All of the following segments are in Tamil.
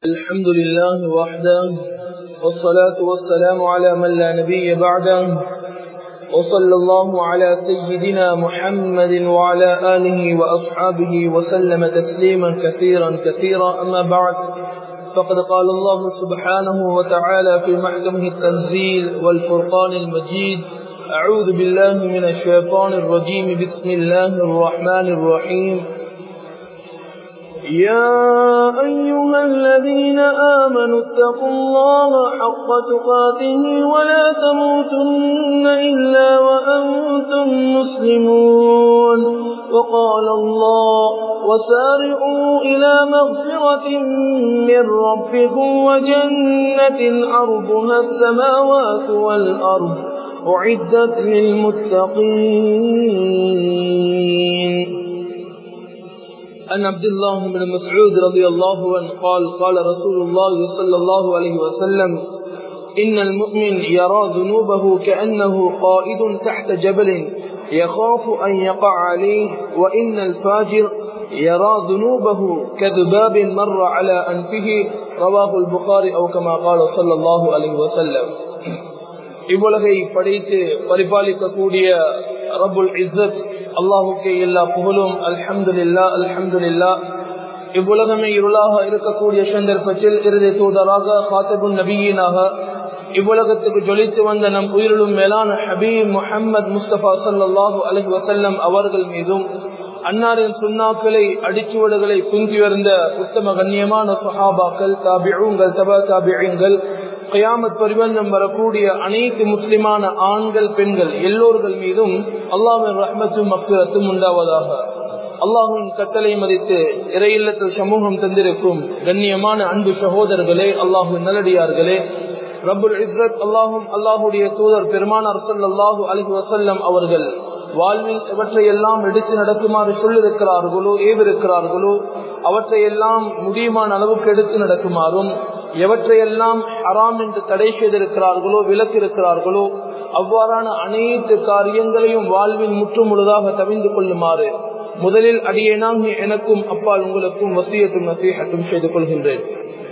الحمد لله وحده والصلاة والسلام على من لا نبي بعده وصلى الله على سيدنا محمد وعلى آله وأصحابه وسلم تسليما كثيرا كثيرا أما بعد فقد قال الله سبحانه وتعالى في محكمه التنزيل والفرقان المجيد أعوذ بالله من الشيطان الرجيم بسم الله الرحمن الرحيم يا أيها الذين آمنوا اتقوا الله حق تقاته ولا تموتن إلا وأنتم مسلمون وقال الله وسارعوا إلى مغفرة من ربكم وجنة عرضها السماوات والأرض أعدت للمتقين عن عبد الله بن مسعود رضي الله عنه قال قال رسول الله صلى الله عليه وسلم إن المؤمن يرى ذنوبه كأنه قائد تحت جبل يخاف أن يقع عليه وإن الفاجر يرى ذنوبه كذباب مر على أنفه رواه البخاري أو كما قال صلى الله عليه وسلم இவ்வுலகை படைத்து பரிபாலிக்கக்கூடிய ரபுல் இஸ்ஸத் அல்லாஹுக்கு எல்லா புகழும் அல்ஹம்துலில்லா அல்ஹம்துலில்லா இவ்வுலகமே இருளாக இருக்கக்கூடிய சந்தர்ப்பத்தில் இறுதி தூதராக காத்தபுன் நபியீனாக இவ்வுலகத்துக்கு ஜொலித்து வந்த நம் உயிரிலும் மேலான ஹபீப் முஹம்மது முஸ்தபா சல்லாஹூ அலஹி வசல்லம் அவர்கள் மீதும் அன்னாரின் சுண்ணாக்களை அடிச்சுவடுகளை குந்தி வருந்த உத்தம கண்ணியமான சஹாபாக்கள் தாபிழுங்கள் தபா தாபிழுங்கள் கயாமத் பரிபந்தம் வரக்கூடிய அனைத்து முஸ்லிமான ஆண்கள் பெண்கள் எல்லோர்கள் மீதும் அல்லாவின் ரஹ்மத்தும் மக்களும் உண்டாவதாக அல்லாஹும் கட்டளை மதித்து இறையில்லத்தில் சமூகம் தந்திருக்கும் கண்ணியமான அன்பு சகோதரர்களே அல்லாஹு நல்லடியார்களே ரபுல் இஸ்ரத் அல்லாஹும் அல்லாஹுடைய தூதர் பெருமானார் அல்லாஹு அலஹி வசல்லம் அவர்கள் வாழ்வில் எவற்றையெல்லாம் எடுத்து நடக்குமாறு சொல்லிருக்கிறார்களோ ஏவிருக்கிறார்களோ அவற்றையெல்லாம் முடியுமான அளவுக்கு எடுத்து நடக்குமாறும் எவற்றையெல்லாம் ஹராம் என்று தடை செய்திருக்கிறார்களோ விலக்கிருக்கிறார்களோ அவ்வாறான அனைத்து காரியங்களையும் வாழ்வின் முற்று முழுதாக தவிந்து கொள்ளுமாறு முதலில் அடியேனாக எனக்கும் அப்பால் உங்களுக்கும் வசியத்தும் நசீகத்தும் செய்து கொள்கின்றேன்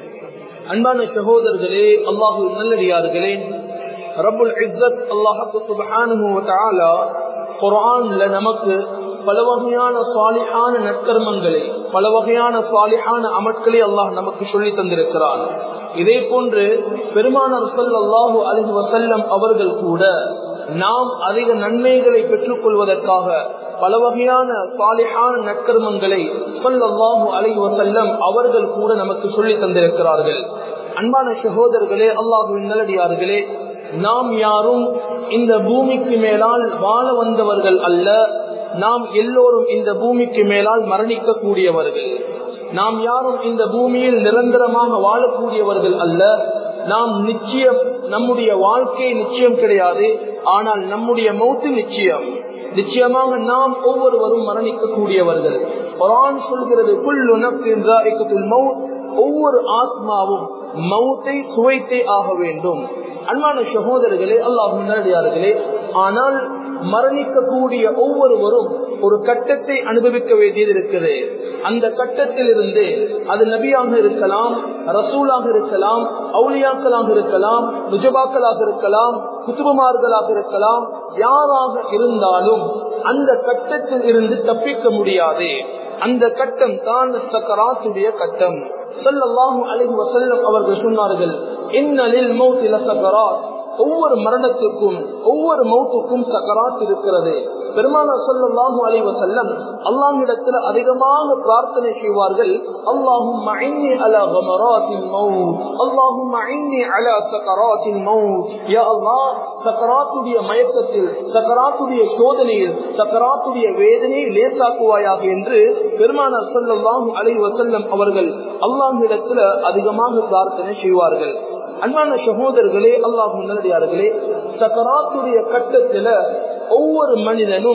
அன்பான சகோதரர்களே அல்லாஹு நல்லடியார்களே ரபுல் இஸ்ஸத் அல்லாஹு சுபஹானு தஆலா குர்ஆன்ல நமக்கு பல வகையான சுவாலிஹான நற்கர்மங்களை பல வகையான சுவாலிஹான அமட்களை அல்லாஹ் நமக்கு சொல்லி தந்திருக்கிறான் இதே போன்று பெருமானார் அல்லாஹு அலஹி வசல்லம் அவர்கள் கூட நாம் அதிக நன்மைகளை பெற்றுக் கொள்வதற்காக பல வகையான சாலிஹான நற்கர்மங்களை சொல்லல்லாஹு அலஹி வசல்லம் அவர்கள் கூட நமக்கு சொல்லி தந்திருக்கிறார்கள் அன்பான சகோதரர்களே அல்லாஹுவின் நல்லடியார்களே நாம் யாரும் இந்த பூமிக்கு மேலால் வாழ வந்தவர்கள் அல்ல நாம் எல்லோரும் இந்த பூமிக்கு மேலால் மரணிக்க கூடியவர்கள் நாம் யாரும் இந்த பூமியில் நிரந்தரமாக வாழக்கூடியவர்கள் அல்ல நாம் நிச்சயம் நம்முடைய வாழ்க்கை நிச்சயம் கிடையாது ஆனால் நம்முடைய மௌத்து நிச்சயம் நிச்சயமாக நாம் ஒவ்வொருவரும் மரணிக்க கூடியவர்கள் குரான் சொல்கிறது குல்லு நப்சின் மவுத் ஒவ்வொரு ஆத்மாவும் மௌத்தை சுவைத்தே ஆக வேண்டும் அன்பான சகோதரர்களே அல்லாஹ் நேரடியார்களே ஆனால் மரணிக்கக்கூடிய ஒவ்வொருவரும் ஒரு கட்டத்தை அனுபவிக்க வேண்டியது இருக்குது அந்த கட்டத்தில் இருந்து அது நபியாக இருக்கலாம் ரசூலாக இருக்கலாம் அவுளியாக்களாக இருக்கலாம் முஜபாக்களாக இருக்கலாம் குத்துபமார்களாக இருக்கலாம் யாராக இருந்தாலும் அந்த கட்டத்தில் இருந்து தப்பிக்க முடியாது அந்த கட்டம் தான் சக்கராத்துடைய கட்டம் சொல்லல்லாஹு அலஹி வசல்லம் அவர்கள் சொன்னார்கள் இன்னலில் மௌத்தில சக்கராத் ஒவ்வொரு மரணத்துக்கும் ஒவ்வொரு மௌத்துக்கும் சக்கராத் இருக்கிறது பெருமானா சொல்லல்லாஹு அலைவ செல்லம் அல்லாஹிடத்துல அதிகமாக பிரார்த்தனை செய்வார்கள் அல்லாஹும் அலா கமராத்தின் மவுத் அல்லாஹும் அலா சக்கராத்தின் மவுத் யா அல்லாஹ் சக்கராத்துடைய மயக்கத்தில் சக்கராத்துடைய சோதனையில் சக்கராத்துடைய வேதனையை லேசாக்குவாயாக என்று பெருமானார் சொல்லல்லாஹு அலை வசல்லம் அவர்கள் அல்லாஹிடத்துல அதிகமாக பிரார்த்தனை செய்வார்கள் அன்பான சகோதரர்களே அல்லாஹ் நல்லடியார்களே சக்கராத்துடைய கட்டத்துல ஒவ்வொரு மனிதனும்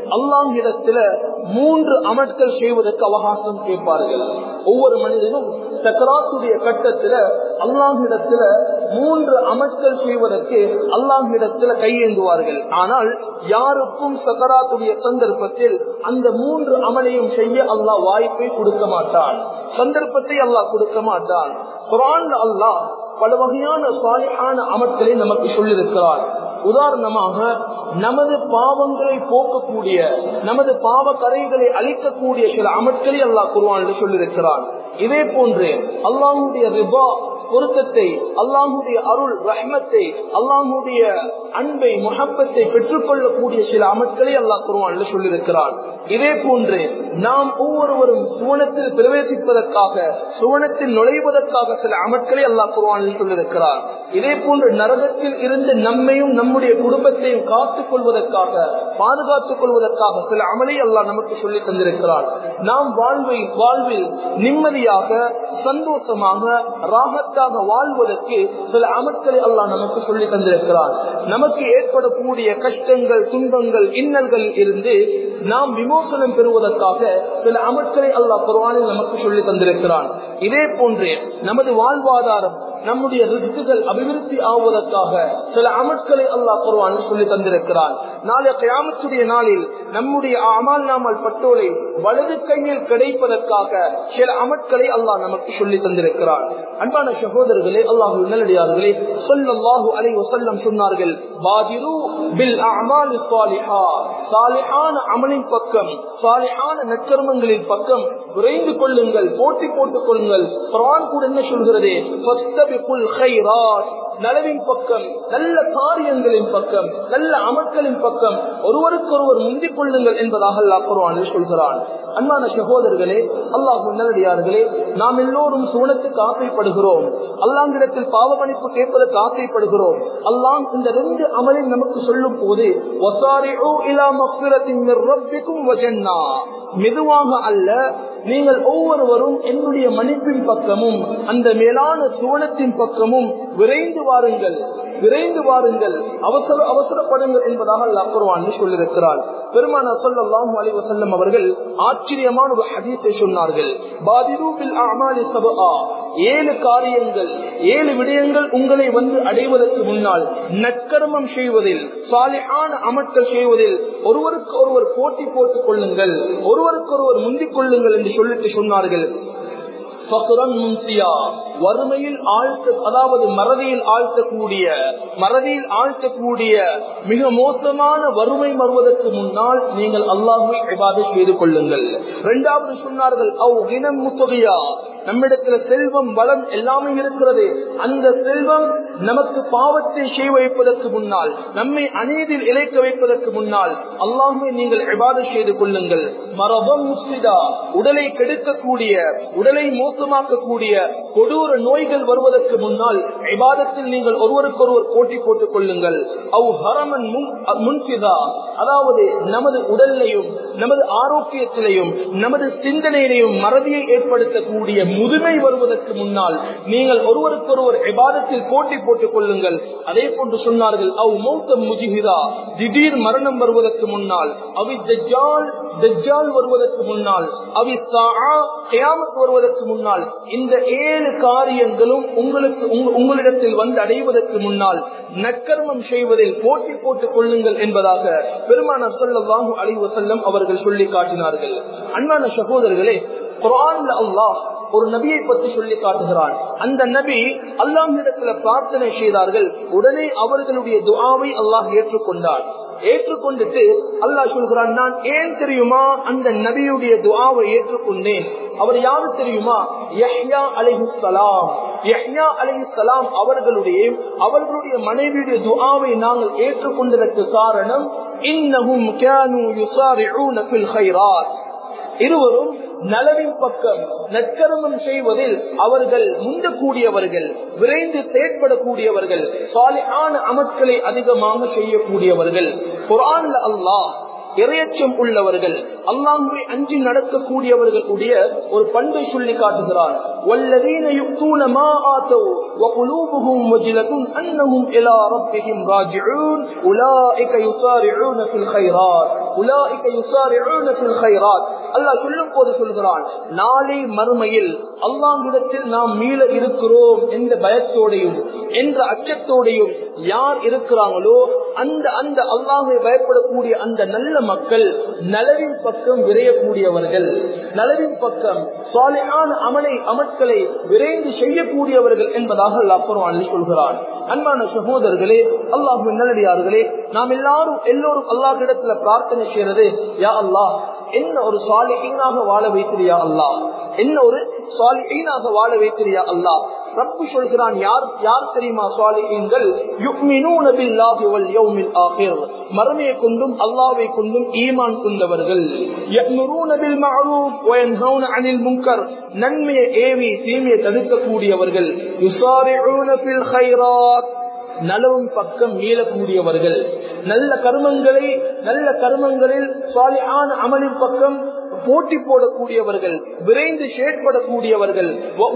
அல்லாஹிடத்துல மூன்று அமட்கள் செய்வதற்கு அவகாசம் கேட்பார்கள் ஒவ்வொரு மனிதனும் சக்கராத்துடைய கட்டத்துல அல்லாஹிடத்துல மூன்று அமட்கள் செய்வதற்கு அல்லாஹிடத்துல கையேந்துவார்கள் ஆனால் யாருக்கும் சக்கராத்துடைய சந்தர்ப்பத்தில் அந்த மூன்று அமலையும் செய்ய அல்லாஹ் வாய்ப்பை கொடுக்க மாட்டான் சந்தர்ப்பத்தை அல்லாஹ் கொடுக்க மாட்டான் குரான் அல்லாஹ் பல வகையான சாலியான அமட்களை நமக்கு சொல்லியிருக்கிறார் உதாரணமாக நமது பாவங்களை போக்கக்கூடிய நமது பாவ கரைகளை அழிக்கக்கூடிய சில அமட்களை அல்லாஹ் குருவான் சொல்லியிருக்கிறான் இதே போன்று அல்லாஹுடைய ரிபா பொருத்தத்தை அல்லாஹுடைய அருள் ரஹ்மத்தை அல்லாஹுடைய அன்பை முகப்பத்தை பெற்றுக் கொள்ளக்கூடிய சில அமட்களை அல்லாஹ் குருவான் சொல்லியிருக்கிறான் இதே போன்று நாம் ஒவ்வொருவரும் சுவனத்தில் பிரவேசிப்பதற்காக சுவனத்தில் நுழைவதற்காக சில அமட்களை அல்லாஹ் குருவானில் சொல்லியிருக்கிறார் இதே போன்று நரகத்தில் இருந்து நம்மையும் நம்முடைய குடும்பத்தையும் காத்துக் கொள்வதற்காக பாதுகாத்துக் கொள்வதற்காக சில அமலை அல்லாஹ் நமக்கு சொல்லி தந்திருக்கிறார் நாம் வாழ்வை வாழ்வில் நிம்மதியாக சந்தோஷமாக ராகத்தாக வாழ்வதற்கு சில அமட்களை அல்லாஹ் நமக்கு சொல்லி தந்திருக்கிறார் நமக்கு ஏற்படக்கூடிய கஷ்டங்கள் துன்பங்கள் இன்னல்கள் இருந்து நாம் விமோசனம் பெறுவதற்காக சில அமட்களை அல்லாஹ் குர்ஆனில் நமக்கு சொல்லி தந்திருக்கிறான் இதே போன்று நமது வாழ்வாதாரம் நம்முடைய ரிஸ்குகள் அபிவிருத்தி ஆவதற்காக சில அமட்களை அல்லாஹ் குர்ஆனில் சொல்லி தந்திருக்கிறான் நாளை கயாமத்துடைய நாளில் நம்முடைய அமல் நாமல் பட்டோலை வலது கையில் கிடைப்பதற்காக சில அமட்களை அல்லாஹ் நமக்கு சொல்லி தந்திருக்கிறான் அன்பான சகோதரர்களே அல்லாஹு நல்லடியார்களே சொல்லல்லாஹு அலை வசல்லம் சொன்னார்கள் பாதிரு பில் அமாலி சாலிஹா சாலிஹான அமலின் பக்கம் சாலிஹான நற்கர்மங்களின் பக்கம் விரைந்து கொள்ளுங்கள் போட்டி போட்டுக் கொள்ளுங்கள் குரான் கூட என்ன சொல்கிறது நலவின் பக்கம் நல்ல காரியங்களின் பக்கம் நல்ல அமட்களின் பக்கம் ஒருவருக்கொருவர் முந்திக் கொள்ளுங்கள் என்பதாக அல்லாஹ் குர்ஆனில் சொல்கிறான் அன்பான சகோதரர்களே அல்லாஹு நல்லடியார்களே நாம் எல்லோரும் சூனத்துக்கு ஆசைப்படுகிறோம் அல்லாங்கிடத்தில் பாவமணிப்பு கேட்பதற்கு ஆசைப்படுகிறோம் அல்லாம் இந்த ரெண்டு அமலில் நமக்கு சொல்லும் போது மெதுவாக அல்ல நீங்கள் ஒவ்வொருவரும் என்னுடைய மன்னிப்பின் பக்கமும் அந்த மேலான சோழத்தின் பக்கமும் விரைந்து வாருங்கள் விரைந்து வாருங்கள் அவசர அவசரப்படுங்கள் என்பதாக அல்லாஹ் சொல்லியிருக்கிறார் பெருமான சொல்லலாம் அலி வசல்லம் அவர்கள் ஆச்சரியமான ஒரு ஹதீஸை சொன்னார்கள் பாதிரூபில் அமாலி சபா ஏழு காரியங்கள் ஏழு விடயங்கள் உங்களை வந்து அடைவதற்கு முன்னால் நற்கர்மம் செய்வதில் சாலியான அமட்கள் செய்வதில் ஒருவருக்கு ஒருவர் போட்டி போட்டுக் கொள்ளுங்கள் ஒருவருக்கு ஒருவர் முந்திக் கொள்ளுங்கள் என்று சொல்லிட்டு சொன்னார்கள் வறுமையில் ஆழ்த்த அதாவது மறதியில் ஆழ்த்தக்கூடிய மறதியில் ஆழ்த்தக்கூடிய மிக மோசமான வறுமை வருவதற்கு முன்னால் நீங்கள் அல்லாஹை இபாதை செய்து கொள்ளுங்கள் இரண்டாவது சொன்னார்கள் அவ் இனம் முத்தகையா நம்மிடத்துல செல்வம் வளம் எல்லாமே இருக்கிறது அந்த செல்வம் நமக்கு பாவத்தை செய்ய வைப்பதற்கு முன்னால் நம்மை அநீதியில் இழைக்க வைப்பதற்கு முன்னால் அல்லாமே நீங்கள் இபாதை செய்து கொள்ளுங்கள் மரபம் முஸ்லிதா உடலை கெடுக்கக்கூடிய உடலை மோசமாக்கக்கூடிய கொடூர நோய்கள் வருவதற்கு முன்னால் இபாதத்தில் நீங்கள் ஒருவருக்கொருவர் போட்டி போட்டுக் கொள்ளுங்கள் அவ் ஹரமன் முன்சிதா அதாவது நமது உடலையும் நமது ஆரோக்கியத்திலையும் நமது சிந்தனையிலையும் மறதியை ஏற்படுத்தக்கூடிய முதுமை வருவதற்கு முன்னால் நீங்கள் ஒருவருக்கொருவர் இபாதத்தில் போட்டி போட்டுக் கொள்ளுங்கள் அதே போன்று சொன்னார்கள் அவ் மௌத்தம் முஜிஹிதா திடீர் மரணம் வருவதற்கு முன்னால் அவி தஜ்ஜால் தஜ்ஜால் வருவதற்கு முன்னால் அவி கியாமத் வருவதற்கு முன்னால் இந்த ஏழு காரியங்களும் உங்களுக்கு உங்களிடத்தில் வந்து அடைவதற்கு முன்னால் நற்கர்மம் செய்வதில் போட்டி போட்டுக் கொள்ளுங்கள் என்பதாக பெருமானார் சொல்லவாஹு அலைவ செல்லம் அவர்கள் சொல்லி காட்டினார்கள் அன்பான சகோதரர்களே குரான்ல அல்லாஹ் ஒரு நபியை பற்றி சொல்லி காட்டுகிறான் அந்த நபி அல்லாஹிடத்துல பிரார்த்தனை செய்தார்கள் உடனே அவர்களுடைய துஆவை அல்லாஹ் ஏற்றுக்கொண்டார் ஏற்றுக்கொண்டுட்டு அல்லாஹ் சொல்கிறான் நான் ஏன் தெரியுமா அந்த நபியுடைய துஆவை ஏற்றுக்கொண்டேன் அவர் யாரு தெரியுமா யஹ்யா அலைஹிஸ்ஸலாம் யஹ்யா அலைஹிஸ்ஸலாம் அவர்களுடைய அவர்களுடைய மனைவியுடைய துஆவை நாங்கள் ஏற்றுக்கொண்டதற்கு காரணம் இன்னஹும் கானூ யுஸாரிஊன ஃபில் கைராத் இருவரும் நலவின் பக்கம் நற்கர்மம் செய்வதில் அவர்கள் முந்தக்கூடியவர்கள் விரைந்து செயற்படக்கூடியவர்கள் சாலியான அமட்களை அதிகமாக செய்யக்கூடியவர்கள் குரான்ல அல்லாஹ் இரையச்சம் உள்ளவர்கள் அல்லாஹுவை அஞ்சி நடக்கக்கூடியவர்களுடைய ஒரு பண்பை சொல்லி காட்டுகிறார் والذين يؤتون ما آتوا وقلوبهم وجلة أنهم إلى ربهم راجعون أولئك يسارعون في الخيرات أولئك يسارعون في الخيرات அல்லாஹ் சொல்லும் போது சொல்கிறான் நாளை மறுமையில் அல்லாஹ்விடத்தில் நாம் மீள இருக்கிறோம் என்ற பயத்தோடையும் என்ற அச்சத்தோடையும் யார் இருக்கிறாங்களோ அந்த அந்த அல்லாஹை பயப்படக்கூடிய அந்த நல்ல மக்கள் நலவின் பக்கம் விரையக்கூடியவர்கள் நலவின் பக்கம் சாலையான அமலை அமட்களை விரைந்து செய்யக்கூடியவர்கள் என்பதாக அல்லாஹ் குர்ஆனில் சொல்கிறான் அன்பான சகோதரர்களே அல்லாஹ் நல்லடியார்களே நாம் எல்லாரும் எல்லோரும் அல்லாஹ்விடத்துல பிரார்த்தனை செய்யறது யா அல்லாஹ் என்ன ஒரு சாலிஹீனாக வாழ வைத்திரியா அல்லாஹ் என்ன ஒரு சாலிஹீனாக வாழ வைத்திரியா அல்லாஹ் ரப்பு சொல்கிறான் யார் யார் தெரியுமா சாலிஹீன்கள் யுக்மினூன பில்லாஹி வல் யௌமில் ஆகிர் மறுமையை கொண்டும் அல்லாஹ்வை கொண்டும் ஈமான் கொண்டவர்கள் யஅ்முரூன பில் மஅரூஃப் வ யன்ஹவுன அனில் முன்கர் நன்மையை ஏவி தீமையை தடுக்கக்கூடியவர்கள் யுஸாரிஊன பில் கைராத் நலவும் பக்கம் மீளக்கூடியவர்கள் நல்ல கர்மங்களை நல்ல கர்மங்களில் சாலியான அமலின் பக்கம் போட்டி போடக்கூடியவர்கள் விரைந்து செயற்படக்கூடியவர்கள்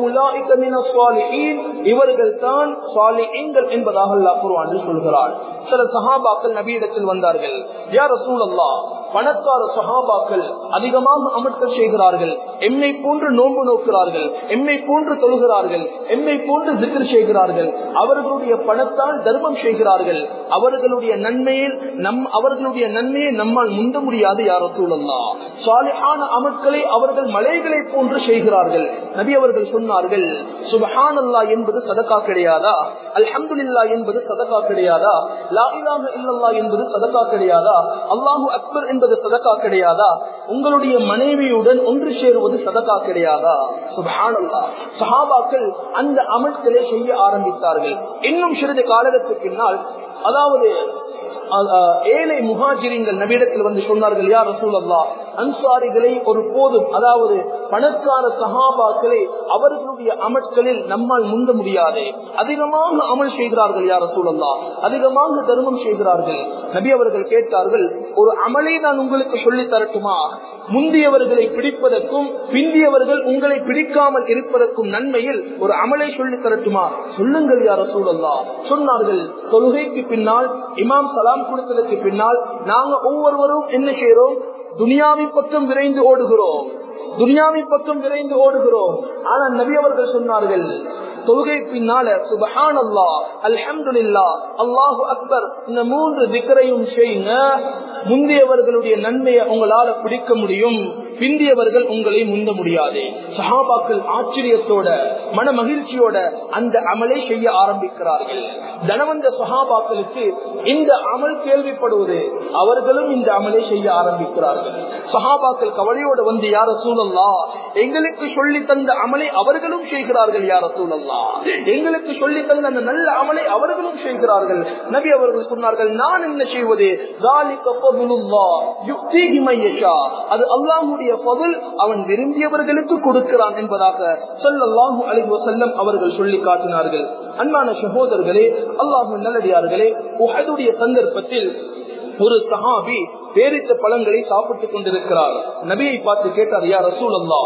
இவர்கள் தான் சாலிகள் என்பதாக அல்லாஹ் குர்ஆனில் சொல்கிறார் சில சஹாபாக்கள் நபியிடத்தில் வந்தார்கள் யார் ரசூலல்லா பணக்கார சஹாபாக்கள் அதிகமாக அமர்த்தல் செய்கிறார்கள் எம்மை போன்று நோன்பு நோக்கிறார்கள் எம்மை போன்று தொழுகிறார்கள் எம்மை போன்று ஜிக்கர் செய்கிறார்கள் அவர்களுடைய பணத்தால் தர்மம் செய்கிறார்கள் அவர்களுடைய நன்மையில் நம் அவர்களுடைய நன்மையை நம்மால் முந்த முடியாது யார் சூழல்லா சாலிஹான அமட்களை அவர்கள் மலைகளை போன்று செய்கிறார்கள் நபி அவர்கள் சொன்னார்கள் சுபஹான் அல்லா என்பது சதக்கா கிடையாதா அல்ஹம்துலில்லா என்பது சதக்கா கிடையாதா லா இலாஹ இல்லல்லா என்பது சதக்கா கிடையாதா அல்லாஹு அக்பர் என்பது சதக்கா கிடையாதா உங்களுடைய மனைவியுடன் ஒன்று சேருவது சதக்கா கிடையாதா சுபஹான் அல்லா சஹாபாக்கள் அந்த அமல்களை செய்ய ஆரம்பித்தார்கள் இன்னும் சிறிது காலத்துக்கு பின்னால் அதாவது ஏழை முகாஜிரிங்கள் நபியிடத்தில் வந்து சொன்னார்கள் யார் ரசூல் அல்லா அன்சாரிகளை ஒரு போதும் அதாவது பணக்கார சகாபாக்களை அவர்களுடைய அமட்களில் நம்மால் முந்த முடியாது அதிகமாக அமல் செய்கிறார்கள் யார் ரசூல் அல்லா அதிகமாக தர்மம் செய்கிறார்கள் நபி அவர்கள் கேட்டார்கள் ஒரு அமலை நான் உங்களுக்கு சொல்லி தரட்டுமா முந்தியவர்களை பிடிப்பதற்கும் பிந்தியவர்கள் உங்களை பிடிக்காமல் இருப்பதற்கும் நன்மையில் ஒரு அமலை சொல்லி தரட்டுமா சொல்லுங்கள் யார் ரசூல் அல்லா சொன்னார்கள் தொழுகைக்கு பின்னால் இமாம் சலாம் கொடுத்ததற்கு பின்னால் நாங்க ஒவ்வொருவரும் என்ன செய்யறோம் துனியாவை பக்கம் விரைந்து ஓடுகிறோம் துனியாவை பக்கம் விரைந்து ஓடுகிறோம் ஆனா நபி அவர்கள் சொன்னார்கள் தொழுகை பின்னால சுபஹான் அல்லா அல்ஹம்துலில்லா அல்லாஹு அக்பர் இந்த மூன்று திக்கரையும் செய்யுங்க முந்தையவர்களுடைய நன்மையை உங்களால பிடிக்க முடியும் பிந்தியவர்கள் உங்களை முந்த முடியாது சஹாபாக்கள் ஆச்சரியத்தோட மன மகிழ்ச்சியோட அந்த அமலை செய்ய ஆரம்பிக்கிறார்கள் தனவந்த சஹாபாக்களுக்கு இந்த அமல் கேள்விப்படுவது அவர்களும் இந்த அமலை செய்ய ஆரம்பிக்கிறார்கள் சஹாபாக்கள் கவலையோட வந்து யார சூழல்லா எங்களுக்கு சொல்லி தந்த அமலை அவர்களும் செய்கிறார்கள் யார சூழல்லா எங்களுக்கு சொல்லி தந்த அந்த நல்ல அமலை அவர்களும் செய்கிறார்கள் நபி அவர்கள் சொன்னார்கள் நான் என்ன செய்வது அது அல்லாஹுடைய பதில் அவன் விரும்பியவர்களுக்கு கொடுக்கிறான் என்பதாக சொல்லல்லாஹு அலி வசல்லம் அவர்கள் சொல்லி காட்டினார்கள் அன்பான சகோதரர்களே அல்லாஹு நல்லடியார்களே உஹதுடைய சந்தர்ப்பத்தில் ஒரு சஹாபி பேரித்த பழங்களை சாப்பிட்டுக் கொண்டிருக்கிறார் நபியை பார்த்து கேட்டார் யார் ரசூல் அல்லா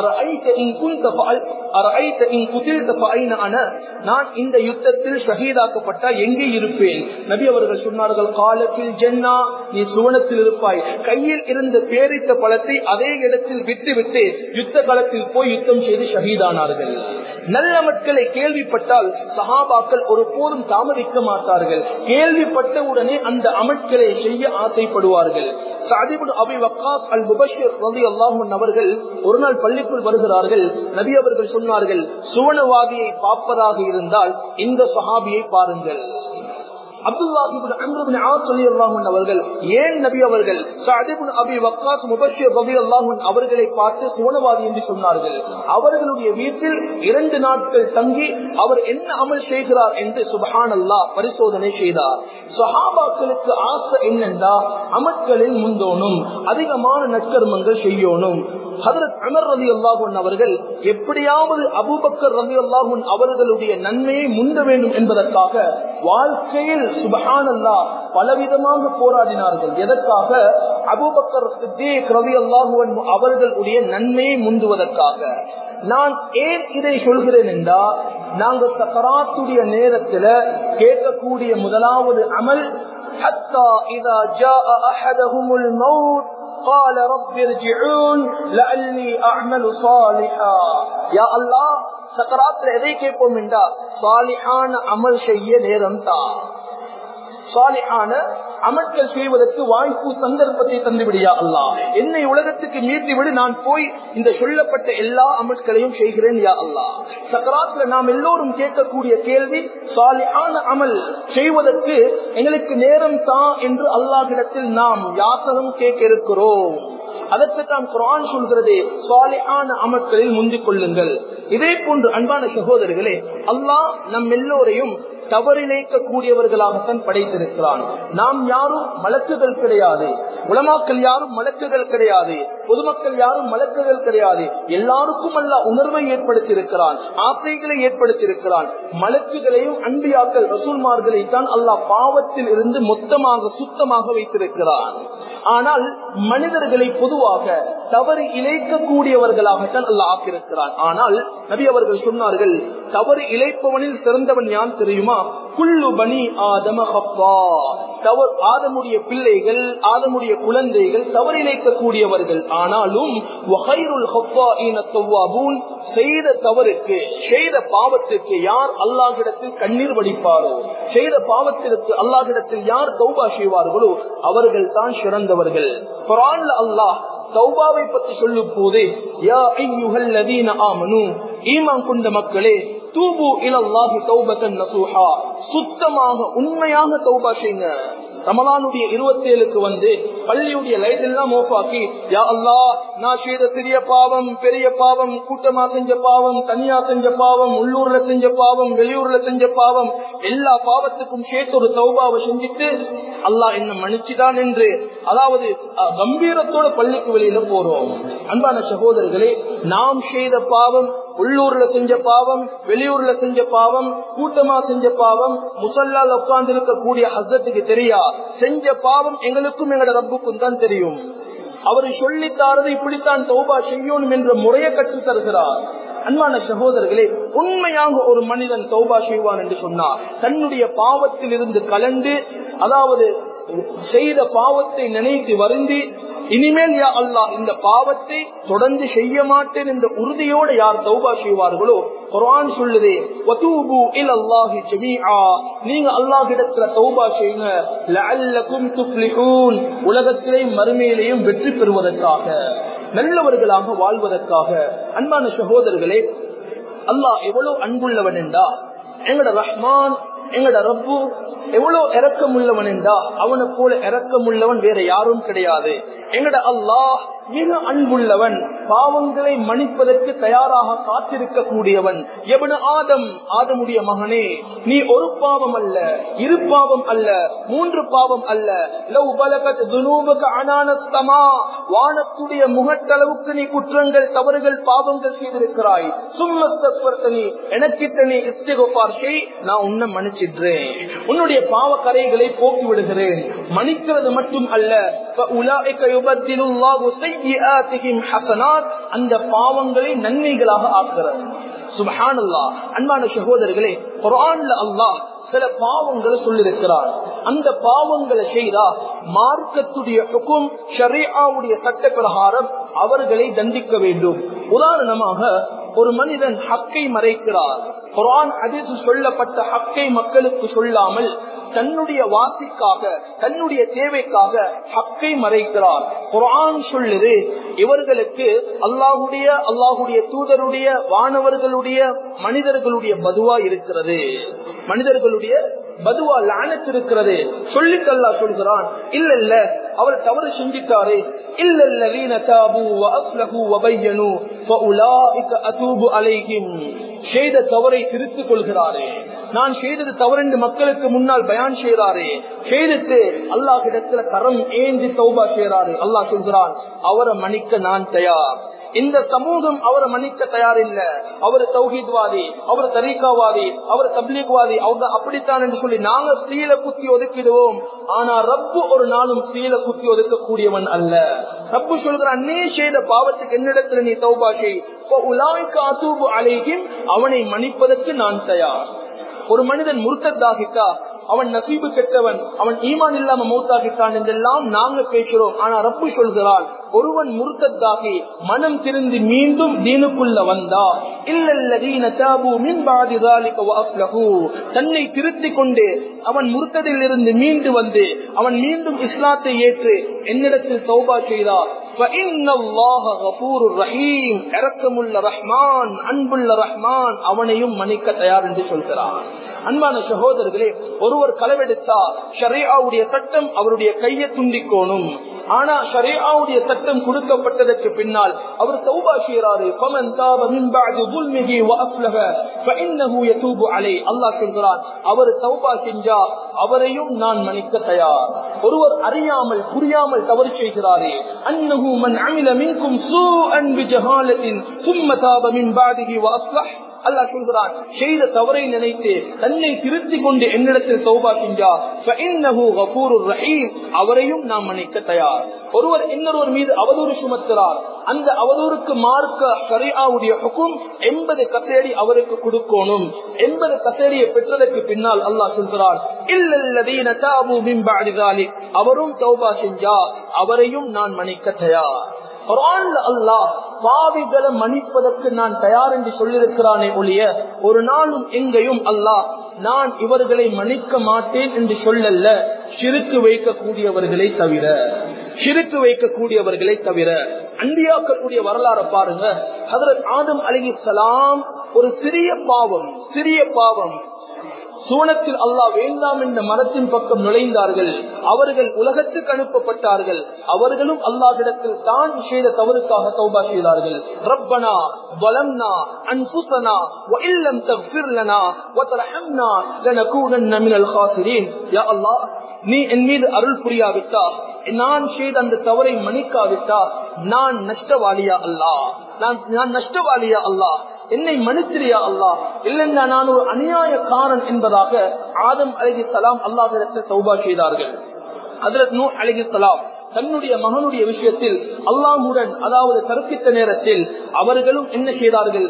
நான் இந்த யுத்தத்தில் ஷஹீதாக்கப்பட்டா எங்கே இருப்பேன் நபி அவர்கள் சொன்னார்கள் காலத்தில் ஜென்னா நீ சுவனத்தில் இருப்பாய் கையில் இருந்த பேரித்த பழத்தை அதே இடத்தில் விட்டு விட்டு யுத்த களத்தில் போய் யுத்தம் செய்து ஷஹீதானார்கள் நல்ல மக்களை கேள்விப்பட்டால் சஹாபாக்கள் ஒரு போதும் தாமதிக்க மாட்டார்கள் கேள்விப்பட்ட உடனே அந்த அமட்களை செய்ய ஆசைப்படுவார்கள் அவர்கள் ஒரு நாள் பள்ளிக்குள் வருகிறார்கள் நபி அவர்கள் சொன்னார்கள் சுவனவாதியை பார்ப்பதாக இருந்தால் இந்த சஹாபியை பாருங்கள் அவர்கள் ஏன் நபி அவர்கள் அவர்களை பார்த்து சுவனவாதி என்று சொன்னார்கள் அவர்களுடைய வீட்டில் இரண்டு நாட்கள் தங்கி அவர் என்ன அமல் செய்கிறார் என்று சுபஹான் அல்லா பரிசோதனை செய்தார் சஹாபாக்களுக்கு ஆசை என்னென்றா அமட்களில் முந்தோனும் அதிகமான நற்கர்மங்கள் செய்யணும் அவர்கள் எப்படியாவது அபுபக்கர் ரவி அல்லாஹூன் அவர்களுடைய நன்மையை முந்த வேண்டும் என்பதற்காக வாழ்க்கையில் சுபஹானல்லா பலவிதமாக போராடினார்கள் எதற்காக அபுபக்கர் சித்தீக் ரவி அல்லாஹுவன் அவர்களுடைய நன்மையை முந்துவதற்காக நான் ஏன் இதை சொல்கிறேன் என்றா நாங்க சக்கராத்துடைய நேரத்துல கேட்கக்கூடிய முதலாவது அமல் حتى إذا جاء أحدهم الموت قال رب ارجعون لعلي أعمل صالحا يا الله சக்கராத்துல எதை கேட்போம் என்றா சாலிஹான அமல் செய்ய நேரம் தான் சாலிஹான அமல்கள் செய்வதற்கு வாய்ப்பு சந்தர்ப்பத்தை தந்துவிடியா அல்லா என்னை உலகத்துக்கு மீட்டி விடு நான் போய் இந்த சொல்லப்பட்ட எல்லா அமல்களையும் செய்கிறேன் யா அல்லா சக்கராத்துல நாம் எல்லோரும் கேட்கக்கூடிய கேள்வி சாலிஹான அமல் செய்வதற்கு எங்களுக்கு நேரம் தான் என்று அல்லாஹிடத்தில் நாம் யாசனம் கேட்க இருக்கிறோம் அதற்கு தான் குரான் சொல்கிறது சாலிஹான அமல்களில் முந்திக் கொள்ளுங்கள் இதே போன்று அன்பான சகோதரர்களே அல்லாஹ் நம் எல்லோரையும் தவறிழைக்க கூடியவர்களாகத்தான் படைத்திருக்கிறான் நாம் யாரும் மலக்குகள் கிடையாது உலமாக்கள் யாரும் மலக்குகள் கிடையாது பொதுமக்கள் யாரும் மலக்குகள் கிடையாது எல்லாருக்கும் அல்ல உணர்வை ஏற்படுத்தியிருக்கிறான் ஆசைகளை ஏற்படுத்தியிருக்கிறான் மலக்குகளையும் அன்பியாக்கள் ரசூல்மார்களை தான் அல்லாஹ் பாவத்தில் இருந்து மொத்தமாக சுத்தமாக வைத்திருக்கிறான் ஆனால் மனிதர்களை பொதுவாக தவறு இழைக்கக்கூடியவர்களாகத்தான் அல்ல ஆக்கியிருக்கிறான் ஆனால் நபி அவர்கள் சொன்னார்கள் தவறு இழைப்பவனில் சிறந்தவன் யான் தெரியுமா குள்ளு பனி ஆதம தவறு ஆதமுடைய பிள்ளைகள் ஆதமுடைய குழந்தைகள் தவறு இழைக்கக்கூடியவர்கள் ஆனாலும் செய்த தவறுக்கு செய்த பாவத்திற்கு யார் அல்லாஹிடத்தில் கண்ணீர் வடிப்பாரோ செய்த பாவத்திற்கு அல்லாஹிடத்தில் யார் தௌபா செய்வார்களோ அவர்கள் தான் சிறந்தவர்கள் குரான்ல அல்லாஹ் தௌபாவை பற்றி சொல்லும் போதே யா ஐயுஹல்லதீன ஆமனு ஈமான் கொண்ட மக்களே தூபு இலல்லாஹி தௌபத்தன் நசூஹா சுத்தமாக உண்மையாக தௌபா செய்யுங்க ரமலானுடைய இருபத்தி ஏழுக்கு வந்து பள்ளியுடைய லைட் எல்லாம் ஓஃபாக்கி யா அல்லா நான் செய்த சிறிய பாவம் பெரிய பாவம் கூட்டமா செஞ்ச பாவம் தனியா செஞ்ச பாவம் உள்ளூர்ல செஞ்ச பாவம் வெளியூர்ல செஞ்ச பாவம் எல்லா பாவத்துக்கும் சேர்த்து ஒரு தௌபாவை செஞ்சுட்டு அல்லாஹ் என்ன மன்னிச்சுட்டான் என்று அதாவது கம்பீரத்தோட பள்ளிக்கு வெளியில போறோம் அன்பான சகோதரர்களே நாம் செய்த பாவம் உள்ளூர்ல செஞ்ச பாவம் வெளியூர்ல செஞ்ச பாவம் கூட்டமா செஞ்ச பாவம் முசல்லால் உட்கார்ந்து இருக்கக்கூடிய ஹசத்துக்கு தெரியா செஞ்ச பாவம் எங்களுக்கும் எங்களோட ரப்புக்கும் தான் தெரியும் அவர் சொல்லித்தாரது இப்படித்தான் தௌபா செய்யணும் என்ற முறையை கற்றுத் தருகிறார் அன்பான சகோதரர்களே உண்மையாக ஒரு மனிதன் தௌபா செய்வான் என்று சொன்னார் தன்னுடைய பாவத்தில் இருந்து கலந்து அதாவது செய்த பாவத்தை நினைத்து வருந்தி இனிமேல் யா அல்லாஹ் இந்த பாவத்தை தொடர்ந்து செய்ய மாட்டேன் என்ற உறுதியோடு யார் தௌபா செய்வார்களோ குரான் சொல்லுதே வதூபு இலல்லாஹி ஜமீஆ நீங்க அல்லாஹ்விடத்துல தௌபா செய்யுங்க லஅல்லகும் துஃப்லிஹூன் உலகத்திலே மறுமையிலேயும் வெற்றி பெறுவதற்காக நல்லவர்களாக வாழ்வதற்காக அன்பான சகோதரர்களே அல்லாஹ் எவ்வளவு அன்புள்ளவன் என்றா எங்கட ரஹ்மான் எங்கட ரப்பு எவ்வளவு இறக்கம் உள்ளவன் என்றா அவனை போல இறக்கம் உள்ளவன் வேற யாரும் கிடையாது எங்கட அல்லாஹ் மிக அன்புள்ளவன் பாவங்களை மன்னிப்பதற்கு தயாராக காத்திருக்க கூடியவன் எவனு ஆதம் ஆதமுடைய மகனே நீ ஒரு பாவம் அல்ல இரு பாவம் அல்ல மூன்று பாவம் அல்ல லவ் பலகத் துனூபக அனானஸ்தமா வானத்துடைய முகட்டளவுக்கு நீ குற்றங்கள் தவறுகள் பாவங்கள் செய்திருக்கிறாய் சும்மஸ்தர்த்தனி எனக்கிட்ட நீ இஸ்திகுபார் செய் நான் உன்னை மன்னிச்சிடுறேன் உன்னுடைய பாவ கரைகளை போக்கி விடுகிறேன் மன்னிக்கிறது மட்டும் அல்ல அந்த பாவங்களை நன்மைகளாக ஆக்குறது சுபஹானல்லா அன்பான சகோதரர்களே குரான்ல அல்லாஹ் சில பாவங்களை சொல்லிருக்கிறார் அந்த பாவங்களை செய்தா மார்க்கத்துடைய ஹுக்கும் ஷரியாவுடைய சட்ட பிரகாரம் அவர்களை தண்டிக்க வேண்டும் உதாரணமாக ஒரு மனிதன் ஹக்கை மறைக்கிறார் குரான் அதிர்ச்சி சொல்லப்பட்ட ஹக்கை மக்களுக்கு சொல்லாமல் தன்னுடைய வாசிக்காக தன்னுடைய தேவைக்காக ஹக்கை மறைக்கிறார் குரான் சொல்லுது இவர்களுக்கு அல்லாஹுடைய அல்லாஹுடைய தூதருடைய வானவர்களுடைய மனிதர்களுடைய பதுவா இருக்கிறது மனிதர்களுடைய பதுவா லானத் இருக்கிறது சொல்லிட்டு அல்லா சொல்கிறான் இல்ல இல்ல அவர் தவறு செஞ்சிட்டாரு இல்ல الذين تابوا واصلحوا وبينوا فاولئك اتوب عليهم செய்த தவறை திருத்திக் கொள்கிறாரே நான் செய்தது தவறென்று மக்களுக்கு முன்னால் பயான் செய்யறாரே செய்துட்டு அல்லாஹ் இடத்துல கரம் ஏந்தி தௌபா செய்யறாரு அல்லாஹ் சொல்கிறான் அவரை மன்னிக்க நான் தயார் இந்த சமூகம் அவரை மன்னிக்க தயாரில்ல அவர் தௌஹீத்வாதி அவர் தரீகாவாதி அவர் தப்லீக்வாதி அவங்க அப்படித்தான் என்று சொல்லி நாங்க சீல குத்தி ஒதுக்கிடுவோம் ஆனா ரப்பு ஒரு நாளும் சீல குத்தி ஒதுக்கக்கூடியவன் அல்ல ரப்பு சொல்கிற அன்னே செய்த பாவத்துக்கு என்னிடத்துல நீ தௌபா செய் அலைகின் அவனை மன்னிப்பதற்கு நான் தயார் ஒரு மனிதன் முருத்தத்தாகிட்டா அவன் நசீபு கெட்டவன் அவன் ஈமான் இல்லாம மௌத்தாகிட்டான் என்றெல்லாம் நாங்க பேசுறோம் ஆனா ரப்பு சொல்கிறான் ஒருவன் முருத்தத்தாகி மனம் திருந்து மீண்டும் தீனுக்குள்ள வந்தா இல்லல்லதீன தாபு மின் பாதி தன்னை திருத்திக் கொண்டு அவன் முருத்ததில் இருந்து மீண்டு வந்து அவன் மீண்டும் இஸ்லாத்தை ஏற்று என்னிடத்தில் சௌபா செய்தார் இறக்கமுள்ள ரஹ்மான் அன்புள்ள ரஹ்மான் அவனையும் மன்னிக்க தயார் என்று சொல்கிறான் அன்பான சகோதரர்களே ஒருவர் களவெடுத்தா ஷரேஆவுடைய சட்டம் அவருடைய கையை துண்டிக்கோணும் ஆனா ஷரேஆவுடைய சட்டம் கொடுக்கப்பட்டதற்கு பின்னால் அவர் தௌபா செய்யறாரு ஃபமன் தாப மின் பஅதி ظلمه واصلح فانه يتوب عليه அல்லாஹ் சொல்கிறான் அவர் தௌபா செஞ்சா அவரையும் நான் மன்னிக்க தயார் ஒருவர் அறியாமல் புரியாமல் தவறு செய்கிறாரே அன்னஹு மன் அமில மின்கும் சூஅன் பிஜஹாலத்தின் ثم تاب من بعده واصلح அல்லாஹ் சொல்கிறான் செய்த தவறை நினைத்து தன்னை திருத்தி கொண்டு என்னிடத்தில் சௌபா செஞ்சா அவரையும் நாம் மன்னிக்க தயார் ஒருவர் இன்னொருவர் மீது அவதூறு சுமத்துறார் அந்த அவதூறுக்கு மார்க்க ஷரியாவுடைய ஹுக்கும் எண்பது கசேடி அவருக்கு கொடுக்கணும் எண்பது கசேடியை பெற்றதற்கு பின்னால் அல்லாஹ் சொல்கிறான் இல்லல்லதீன தாபு மின் பஅதி ذلك அவரும் தௌபா செஞ்சா அவரையும் நான் மன்னிக்க தயார் அல்லாஹ் பாவிகளை மன்னிப்பதற்கு நான் தயார் என்று சொல்லியிருக்கிறானே ஒழிய ஒரு நாளும் எங்கேயும் அல்லாஹ் நான் இவர்களை மன்னிக்க மாட்டேன் என்று சொல்லல்ல சிறுக்கு வைக்கக்கூடியவர்களை தவிர சிறுக்கு வைக்கக்கூடியவர்களை தவிர அன்பியாக்கக்கூடிய வரலாறு பாருங்க ஹதரத் ஆதம் அலி சலாம் ஒரு சிறிய பாவம் சிறிய பாவம் சூனத்தில் அல்லாஹ் வேண்டாம் என்ற மரத்தின் பக்கம் நுழைந்தார்கள் அவர்கள் உலகத்துக்கு அனுப்பப்பட்டார்கள் அவர்களும் அல்லாஹிடத்தில் தான் செய்த தவறுக்காக தௌபா செய்தார்கள் ரப்பனா வலம்னா அன்புசனா وإلم تغفر لنا وترحمنا لنكونن من الخاسرين يا الله நீ என் மீது அருள் புரியாவிட்டா நான் செய்த அந்த தவறை மன்னிக்காவிட்டா நான் நஷ்டவாளியா அல்லா நான் நான் நஷ்டவாளியா அல்லா என்னை மன்னித்திரியா அல்லா இல்லைன்னா நான் ஒரு அநியாயக்காரன் என்பதாக ஆதம் அலகி சலாம் அல்லாஹிடத்தில் சௌபா செய்தார்கள் அதற்கு நூ அலகி சலாம் தன்னுடைய மகனுடைய விஷயத்தில் அல்லாமுடன் அதாவது தற்கித்த நேரத்தில் அவர்களும் என்ன செய்தார்கள்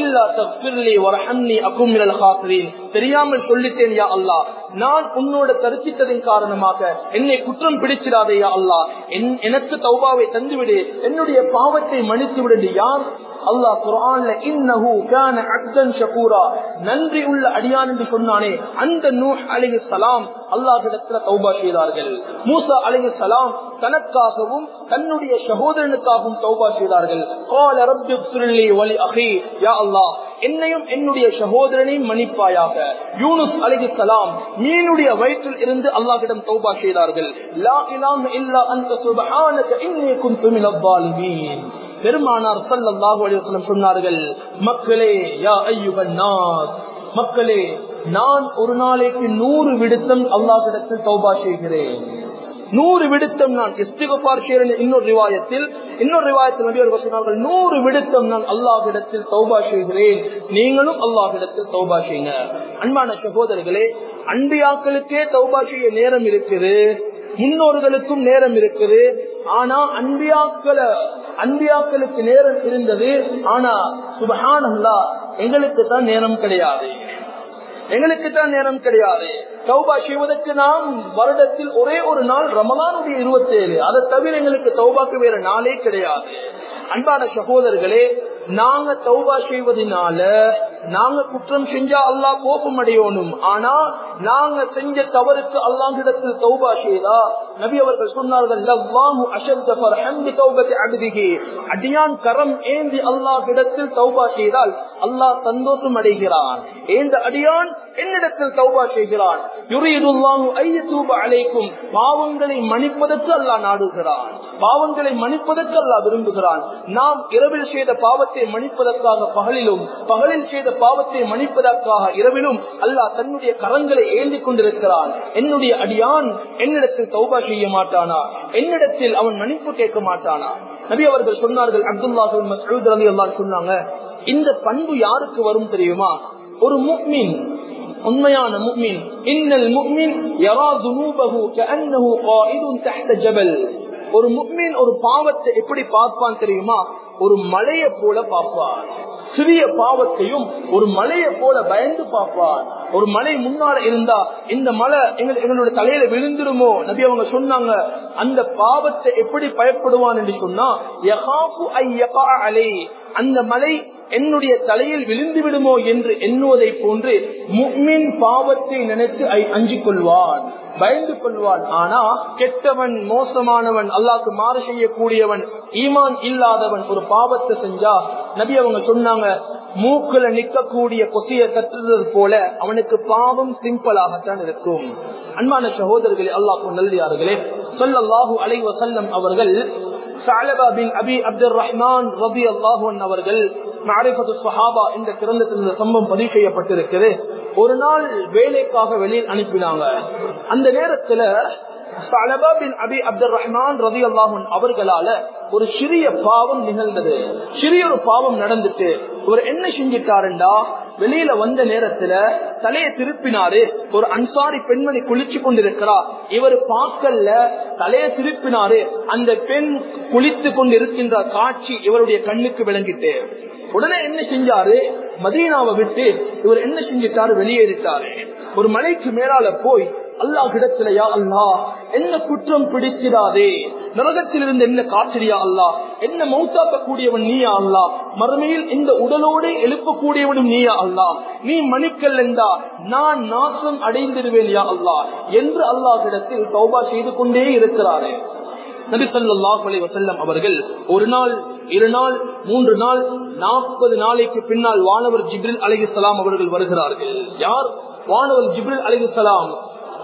தெரியாமல் சொல்லிட்டேன் யா அல்லா நான் உன்னோட தரிசித்ததின் காரணமாக என்னை குற்றம் பிடிச்சிடாதேயா அல்லா எனக்கு தௌபாவை தந்துவிடு என்னுடைய பாவத்தை மன்னித்து விடு யார் அல்லாஹ் குரான்ல இன்னஹு கான அப்தன் ஷகூரா நன்றி உள்ள அடியான் என்று சொன்னானே அந்த நூஹ் அலைஹி சலாம் அல்லாஹ்விடத்துல தௌபா செய்தார்கள் மூசா அலைஹி சலாம் தனக்காகவும் தன்னுடைய சகோதரனுக்காகவும் தௌபா செய்தார்கள் قال رب اغفر لي ولأخي يا الله என்னையும் என்னுடைய சகோதரனையும் மன்னிப்பாயாக யூனுஸ் அலைஹி சலாம் மீனுடைய வயிற்றில் இருந்து அல்லாஹ்விடம் தௌபா செய்தார்கள் லா இலாஹ இல்லா அன்த சுப்ஹானக இன்னி குன்து மினல் ஸாலிமீன் பெருமானார் சல்லல்லாஹு அலைஹி வஸல்லம் சொன்னார்கள் மக்களே யா அய்யுஹன் நாஸ் மக்களே நான் ஒரு நாளைக்கு நூறு விடுத்தம் அல்லாஹ்விடத்தில் தௌபா செய்கிறேன் நூறு விடுத்தம் நான் இஸ்திகபார் செய்கிறேன் இன்னொரு ரிவாயத்தில் இன்னொரு ரிவாயத்தில் நபி அவர்கள் சொன்னார்கள் நூறு விடுத்தம் நான் அல்லாஹ்விடத்தில் தௌபா செய்கிறேன் நீங்களும் அல்லாஹ்விடத்தில் தௌபா செய்யுங்க அன்பான சகோதரர்களே அன்பியாக்களுக்கே தௌபா செய்ய நேரம் இருக்குது முன்னோர்களுக்கும் நேரம் இருக்குது ஆனா அன்பியாக்களை அன்பியாக்களுக்கு நேரம் இருந்தது ஆனா சுபஹானல்லா எங்களுக்கு தான் நேரம் கிடையாது எங்களுக்கு தான் நேரம் கிடையாது தௌபா செய்வதற்கு நாம் வருடத்தில் ஒரே ஒரு நாள் ரமலானுடைய இருபத்தி ஏழு அதை தவிர எங்களுக்கு தௌபாக்கு வேற நாளே கிடையாது அன்பான சகோதரர்களே நாங்க தௌபா செய்வதனால நாங்க குற்றம் செஞ்சா அல்லாஹ் கோபம் அடையணும் ஆனா நாங்க செஞ்ச தவறுக்கு அல்லாஹிடத்தில் தௌபா செய்தா நபி அவர்கள் சொன்னார்கள் அடியான் கரம் ஏந்தி அல்லாஹிடத்தில் தௌபா செய்தால் அல்லாஹ் சந்தோஷம் அடைகிறான் ஏந்த அடியான் என்னிடத்தில் தௌபா செய்கிறான் யுரீதுல்லாஹு ஐயதூப அலைக்கும் பாவங்களை மன்னிப்பதற்கு அல்லாஹ் நாடுகிறான் பாவங்களை மன்னிப்பதற்கு அல்லாஹ் விரும்புகிறான் நாம் இரவில் செய்த பாவத்தை மன்னிப்பதற்காக பகலிலும் பகலில் செய்த பாவத்தை மன்னிப்பதற்காக இரவிலும் அல்லாஹ் தன்னுடைய கரங்களை ஏந்தி கொண்டிருக்கிறான் என்னுடைய அடியான் என்னிடத்தில் தௌபா செய்ய மாட்டானா என்னிடத்தில் அவன் மன்னிப்பு கேட்க மாட்டானா நபி அவர்கள் சொன்னார்கள் அப்துல்லாஹு மசூத் அலி அல்லாஹ் சொன்னாங்க இந்த பண்பு யாருக்கு வரும் தெரியுமா ஒரு முக்மின் உண்மையான முக்மின் இன்னல் முக்மின் யரா துனூபஹு கஅன்னஹு காயிதுன் தஹ்த ஜபல் ஒரு முக்மின் ஒரு பாவத்தை எப்படி பார்ப்பான் தெரியுமா ஒரு மலையை போல பார்ப்பான் சிறிய பாவத்தையும் ஒரு மலையை போல பயந்து பார்ப்பான் ஒரு மலை முன்னால இருந்தா இந்த மலை எங்க எங்களுடைய தலையில விழுந்துருமோ நபி அவங்க சொன்னாங்க அந்த பாவத்தை எப்படி பயப்படுவான் என்று சொன்னா யகாஃபு ஐ யகா அலை அந்த மலை என்னுடைய தலையில் விழுந்து விடுமோ என்று எண்ணுவதை போன்று முக்மின் பாவத்தை நினைத்து அஞ்சிக் கொள்வான் பயந்து கொள்வான் ஆனா கெட்டவன் மோசமானவன் அல்லாக்கு மாறு செய்யக்கூடியவன் ஈமான் இல்லாதவன் ஒரு பாவத்தை செஞ்சா நபி அவங்க சொன்னாங்க மூக்குல நிக்கக்கூடிய கொசிய கற்றுறது போல அவனுக்கு பாவம் சிம்பிளாகத்தான் இருக்கும் அன்பான சகோதரர்களே அல்லாஹு நல்லியார்களே சொல்லல்லாஹு அலை வசல்லம் அவர்கள் சாலபா பின் அபி அப்துல் ரஹ்மான் ரபி அல்லாஹூன் அவர்கள் மாரிபத்து சஹாபா இந்த கிரந்தத்தில் இந்த சம்பவம் பதிவு செய்யப்பட்டிருக்கிறது ஒரு நாள் வேலைக்காக வெளியில் அனுப்பினாங்க அந்த நேரத்துல சலபா பின் அபி அப்துல் ரஹ்மான் ரதி அல்லாஹன் அவர்களால ஒரு சிறிய பாவம் நிகழ்ந்தது சிறிய ஒரு பாவம் நடந்துட்டு இவர் என்ன செஞ்சிட்டாருண்டா வெளியில வந்த நேரத்துல தலையை திருப்பினாரு ஒரு அன்சாரி பெண்மணி குளிச்சு கொண்டிருக்கிறா இவர் பார்க்கல தலையை திருப்பினாரு அந்த பெண் குளித்து கொண்டு இருக்கின்ற காட்சி இவருடைய கண்ணுக்கு விளங்கிட்டு உடனே என்ன செஞ்சாரு மதீனாவை விட்டு இவர் என்ன செஞ்சிட்டாரு வெளியேறிட்டாரு ஒரு மலைக்கு மேலால போய் அல்லாஹ் இடத்திலயா அல்லா என்ன குற்றம் பிடிச்சிடாதே நரகத்திலிருந்து என்ன காய்ச்சலியா அல்லா என்ன மௌத்தாக்க கூடியவன் நீயா அல்லா மறுமையில் இந்த உடலோடு எழுப்பக்கூடியவனும் நீயா அல்லா நீ மணிக்கல் என்றா நான் நாசம் அடைந்திருவேன் யா அல்லா என்று அல்லாஹிடத்தில் தௌபா செய்து கொண்டே இருக்கிறாரே நபி சொல்லாஹ் அலி வசல்லம் அவர்கள் ஒரு நாள் இரு நாள் மூன்று நாள் நாற்பது நாளைக்கு பின்னால் வானவர் ஜிப்ரில் அலிகலாம் அவர்கள் வருகிறார்கள் யார் வானவர் ஜிப்ரில் அலிகலாம்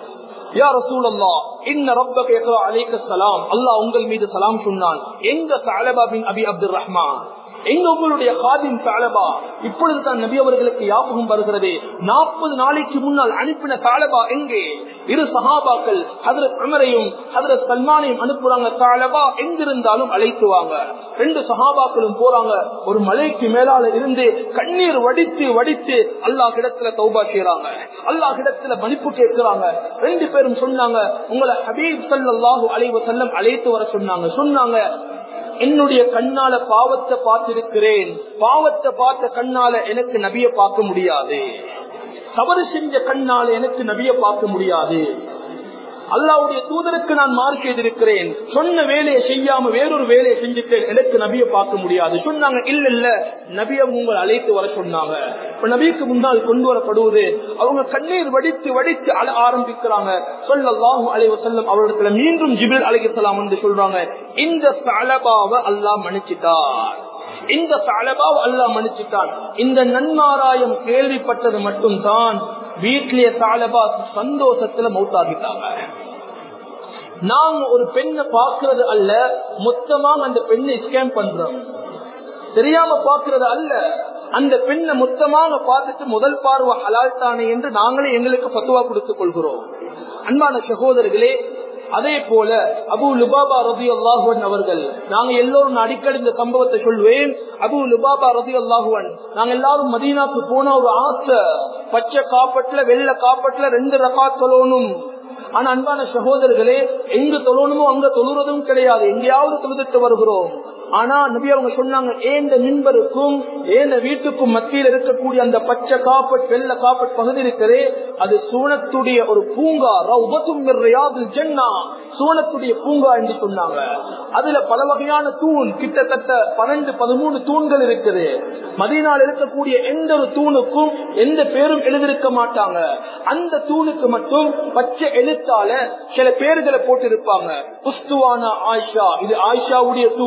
யா ரசூல் அல்லா இன்ன ரப்பக யக்ரா அலைக்க சலாம் அல்லாஹ் உங்கள் மீது சலாம் சொன்னான் எங்க தலபா பின் அபி அப்துல் ரஹ்மான் எங்க உங்களுடைய காதின் தாலபா இப்பொழுது தான் நபி அவர்களுக்கு யாபகம் வருகிறது நாற்பது நாளைக்கு முன்னால் அனுப்பின தாலபா எங்கே இரு சஹாபாக்கள் ஹதரத் அமரையும் ஹதரத் சல்மானையும் அனுப்புறாங்க தாலபா எங்கிருந்தாலும் அழைத்து வாங்க ரெண்டு சஹாபாக்களும் போறாங்க ஒரு மலைக்கு மேலால இருந்து கண்ணீர் வடித்து வடித்து அல்லாஹ் கிடத்துல தௌபா செய்யறாங்க அல்லாஹ் கிடத்துல மன்னிப்பு கேட்கிறாங்க ரெண்டு பேரும் சொன்னாங்க உங்களை ஹபீப் சல்லாஹூ அலைவ செல்லம் அழைத்து வர சொன்னாங்க சொன்னாங்க என்னுடைய கண்ணால பாவத்தை பார்த்திருக்கிறேன் பாவத்தை பார்த்த கண்ணால எனக்கு நபிய பார்க்க முடியாது தவறு செஞ்ச கண்ணால எனக்கு நபிய பார்க்க முடியாது அல்லாவுடைய தூதருக்கு நான் மாறு செய்திருக்கிறேன் சொன்ன வேலையை செய்யாம வேறொரு வேலையை செஞ்சுட்டேன் எனக்கு நபிய பார்க்க முடியாது சொன்னாங்க இல்ல இல்ல நபிய உங்களை அழைத்து வர சொன்னாங்க இப்ப நபிக்கு முன்னால் கொண்டு வரப்படுவது அவங்க கண்ணீர் வடித்து வடித்து அழ ஆரம்பிக்கிறாங்க சொல்லல்லாஹு அலைவ செல்லம் அவரிடத்துல மீண்டும் ஜிபில் அலைக்கலாம் என்று சொல்றாங்க இந்த தலபாவை அல்லாஹ் மன்னிச்சிட்டார் இந்த தலபாவை அல்லாஹ் மன்னிச்சிட்டான் இந்த நன்மாராயம் கேள்விப்பட்டது மட்டும் தான் வீட்டிலேயே தாலபா சந்தோஷத்துல மௌத்தாகிட்டாங்க நாங்க ஒரு பெண்ணை பாக்குறது அல்ல மொத்தமா அந்த பெண்ணை ஸ்கேம் பண்றோம் தெரியாம பாக்குறது அல்ல அந்த பெண்ணை மொத்தமாக பார்த்துட்டு முதல் பார்வை ஹலால் தானே என்று நாங்களே எங்களுக்கு பத்துவா கொடுத்துக் கொள்கிறோம் அன்பான சகோதரர்களே அதே போல அபு லுபாபா ரதி அல்லாஹுவன் அவர்கள் நாங்க எல்லோரும் அடிக்கடி இந்த சம்பவத்தை சொல்வேன் அபு லுபாபா ரதி அல்லாஹுவன் நாங்க எல்லாரும் மதீனாக்கு போன ஒரு ஆசை பச்சை காப்பட்டுல வெள்ள காப்பட்டுல ரெண்டு ரகா சொல்லணும் ஆனா அன்பான சகோதரர்களே எங்க தொழணுமோ அங்க தொழுறதும் கிடையாது எங்கேயாவது தொழுதுட்டு வருகிறோம் ஆனா நபி அவங்க சொன்னாங்க ஏந்த மின்பருக்கும் ஏந்த வீட்டுக்கும் மத்தியில் இருக்கக்கூடிய அந்த பச்சை காப்பட் வெள்ள காப்பட் பகுதி இருக்கிறே அது சூனத்துடைய ஒரு பூங்கா ரவுபத்தும் ஜென்னா சூனத்துடைய பூங்கா என்று சொன்னாங்க அதுல பல வகையான தூண் கிட்டத்தட்ட பன்னெண்டு பதிமூணு தூண்கள் இருக்குது மதினால் இருக்கக்கூடிய எந்த ஒரு தூணுக்கும் எந்த பேரும் எழுதிருக்க மாட்டாங்க அந்த தூணுக்கு மட்டும் பச்சை எழுத்தால சில பேர்களை போட்டு இருப்பாங்க புஸ்துவான ஆயிஷா இது ஆயிஷாவுடைய தூண்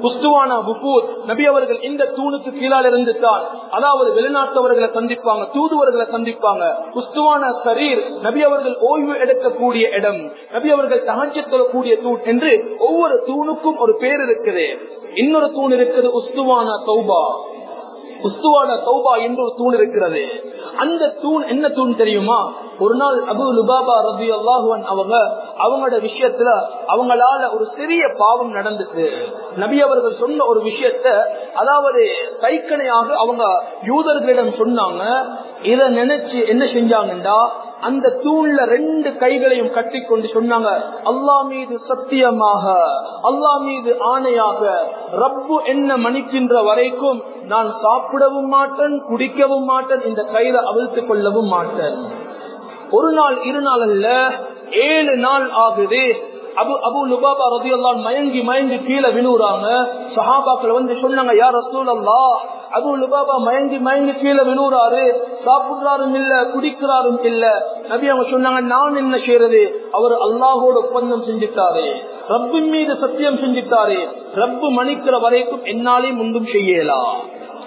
உஸ்துவானா புஃபூத் நபி அவர்கள் இந்த தூணுக்கு கீழால் இருந்து தான் அதாவது வெளிநாட்டவர்களை சந்திப்பாங்க தூதுவர்களை சந்திப்பாங்க உஸ்துவானா சரீர் நபி அவர்கள் ஓய்வு எடுக்கக்கூடிய இடம் நபி அவர்கள் தகஞ்சு தொழக்கூடிய தூண் என்று ஒவ்வொரு தூணுக்கும் ஒரு பேர் இருக்குது இன்னொரு தூண் இருக்குது உஸ்துவானா தௌபா உஸ்துவான தௌபா என்று ஒரு தூண் இருக்கிறது அந்த தூண் என்ன தூண் தெரியுமா ஒரு நாள் அபு லுபாபா ரபி அல்லாஹுவன் அவங்க அவங்களோட விஷயத்துல அவங்களால ஒரு சிறிய பாவம் நடந்துச்சு நபி அவர்கள் சொன்ன ஒரு விஷயத்த அதாவது சைக்கனையாக அவங்க யூதர்களிடம் சொன்னாங்க இத நினைச்சு என்ன செஞ்சாங்கண்டா அந்த தூண்ல ரெண்டு கைகளையும் கட்டி கொண்டு சொன்னாங்க அல்லா மீது சத்தியமாக அல்லா மீது ஆணையாக ரப்பு என்ன மன்னிக்கின்ற வரைக்கும் நான் சாப்பிடவும் மாட்டேன் குடிக்கவும் மாட்டேன் இந்த கையில அவிழ்த்து கொள்ளவும் மாட்டேன் ஒரு நாள் இரு நாள் அல்ல ஏழு நாள் ஆகுது அபு அபு லுபாபா ரதியல்லான் மயங்கி மயங்கி கீழே விழுவுறாங்க சஹாபாக்கள் வந்து சொன்னாங்க யார் ரசூல் அல்லா அபு லுபாபா மயங்கி மயங்கி கீழே விழுவுறாரு சாப்பிடுறாரும் இல்ல குடிக்கிறாரும் இல்ல நபி அவங்க சொன்னாங்க நான் என்ன செய்யறது அவர் அல்லாஹோட ஒப்பந்தம் செஞ்சுட்டாரு ரப்பின் மீது சத்தியம் செஞ்சுட்டாரு ரப்பு மன்னிக்கிற வரைக்கும் என்னாலே முன்னும் செய்யலாம்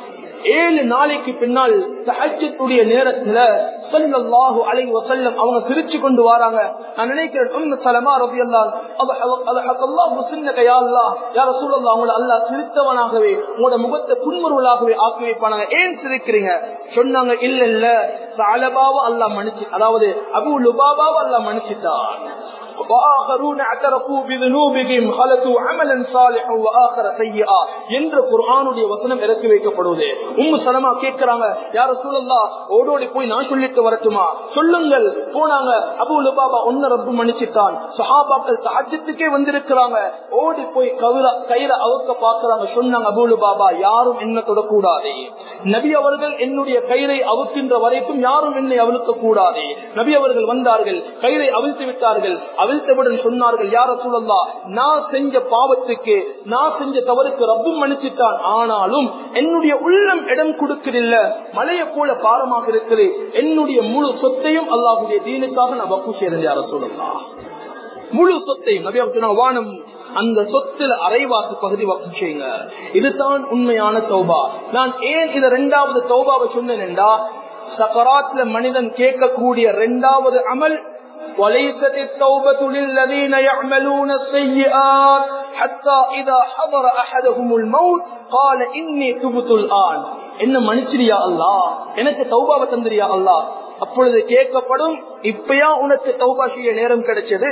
ஏழு நாளைக்கு பின்னால் தஹஜத்துடைய நேரத்துல சல்லல்லாஹு அலைஹி வஸல்லம் அவங்க சிரிச்சு கொண்டு வராங்க நான் நினைக்கிறேன் உம்மு சலமா ரலியல்லாஹு அல்லாஹ் முஸ்லிம்க யா அல்லாஹ் யா ரசூலல்லாஹ் உங்களை அல்லாஹ் சிரித்தவனாகவே உங்களோட முகத்தை புன்முறுவலாகவே ஆக்கி வைப்பானாங்க ஏன் சிரிக்கிறீங்க சொன்னாங்க இல்ல இல்ல சாலபாவை அல்லாஹ் மன்னிச்சு அதாவது அபு லுபாபாவை அல்லாஹ் மன்னிச்சிட்டான் وآخرون اعترفوا بذنوبهم خلطوا عملا صالحا واخر سيئا என்ற குர்ஆனுடைய வசனம் இறக்கி வைக்கப்படுவது உம்மு சலமா கேக்குறாங்க யார சூழல்லா ஓடோடி போய் நான் சொல்லிட்டு வரட்டுமா சொல்லுங்கள் போனாங்க அபு லுபாபா ஒன்னு ரப்பு மன்னிச்சிட்டான் சஹாபாக்கள் தாஜத்துக்கே வந்திருக்கிறாங்க ஓடி போய் கவிர கையில அவுக்க பாக்குறாங்க சொன்னாங்க அபு லுபாபா யாரும் என்ன தொடக்கூடாது நபி அவர்கள் என்னுடைய கயிறை அவுக்கின்ற வரைக்கும் யாரும் என்னை அவிழ்க்க கூடாது நபி அவர்கள் வந்தார்கள் கயிறை அவிழ்த்து விட்டார்கள் அவிழ்த்தவுடன் சொன்னார்கள் யார சூழல்லா நான் செஞ்ச பாவத்துக்கு நான் செஞ்ச தவறுக்கு ரப்பும் மன்னிச்சிட்டான் ஆனாலும் என்னுடைய உள்ளம் இடம் கொடுக்கறில்ல மலையை போல பாரமாக இருக்குது என்னுடைய முழு சொத்தையும் அல்லாஹுடைய தீனுக்காக நான் வக்கு சேர்ந்த யார சூழல்லா முழு சொத்தையும் நபியா சொன்னாங்க வானம் அந்த சொத்துல அரைவாசி பகுதி வக்கு செய்யுங்க இதுதான் உண்மையான தௌபா நான் ஏன் இத ரெண்டாவது தௌபாவை சொன்னேன் என்றா சக்கராத்ல மனிதன் கேட்கக்கூடிய ரெண்டாவது அமல் وليست التوبة للذين يعملون السيئات حتى إذا حضر أحدهم الموت قال إني تبت الآن என்ன மன்னிச்சிரியா அல்லா எனக்கு தௌபாவை தந்திரியா அல்லா அப்பொழுது கேட்கப்படும் இப்பயா உனக்கு தௌபா செய்ய நேரம் கிடைச்சது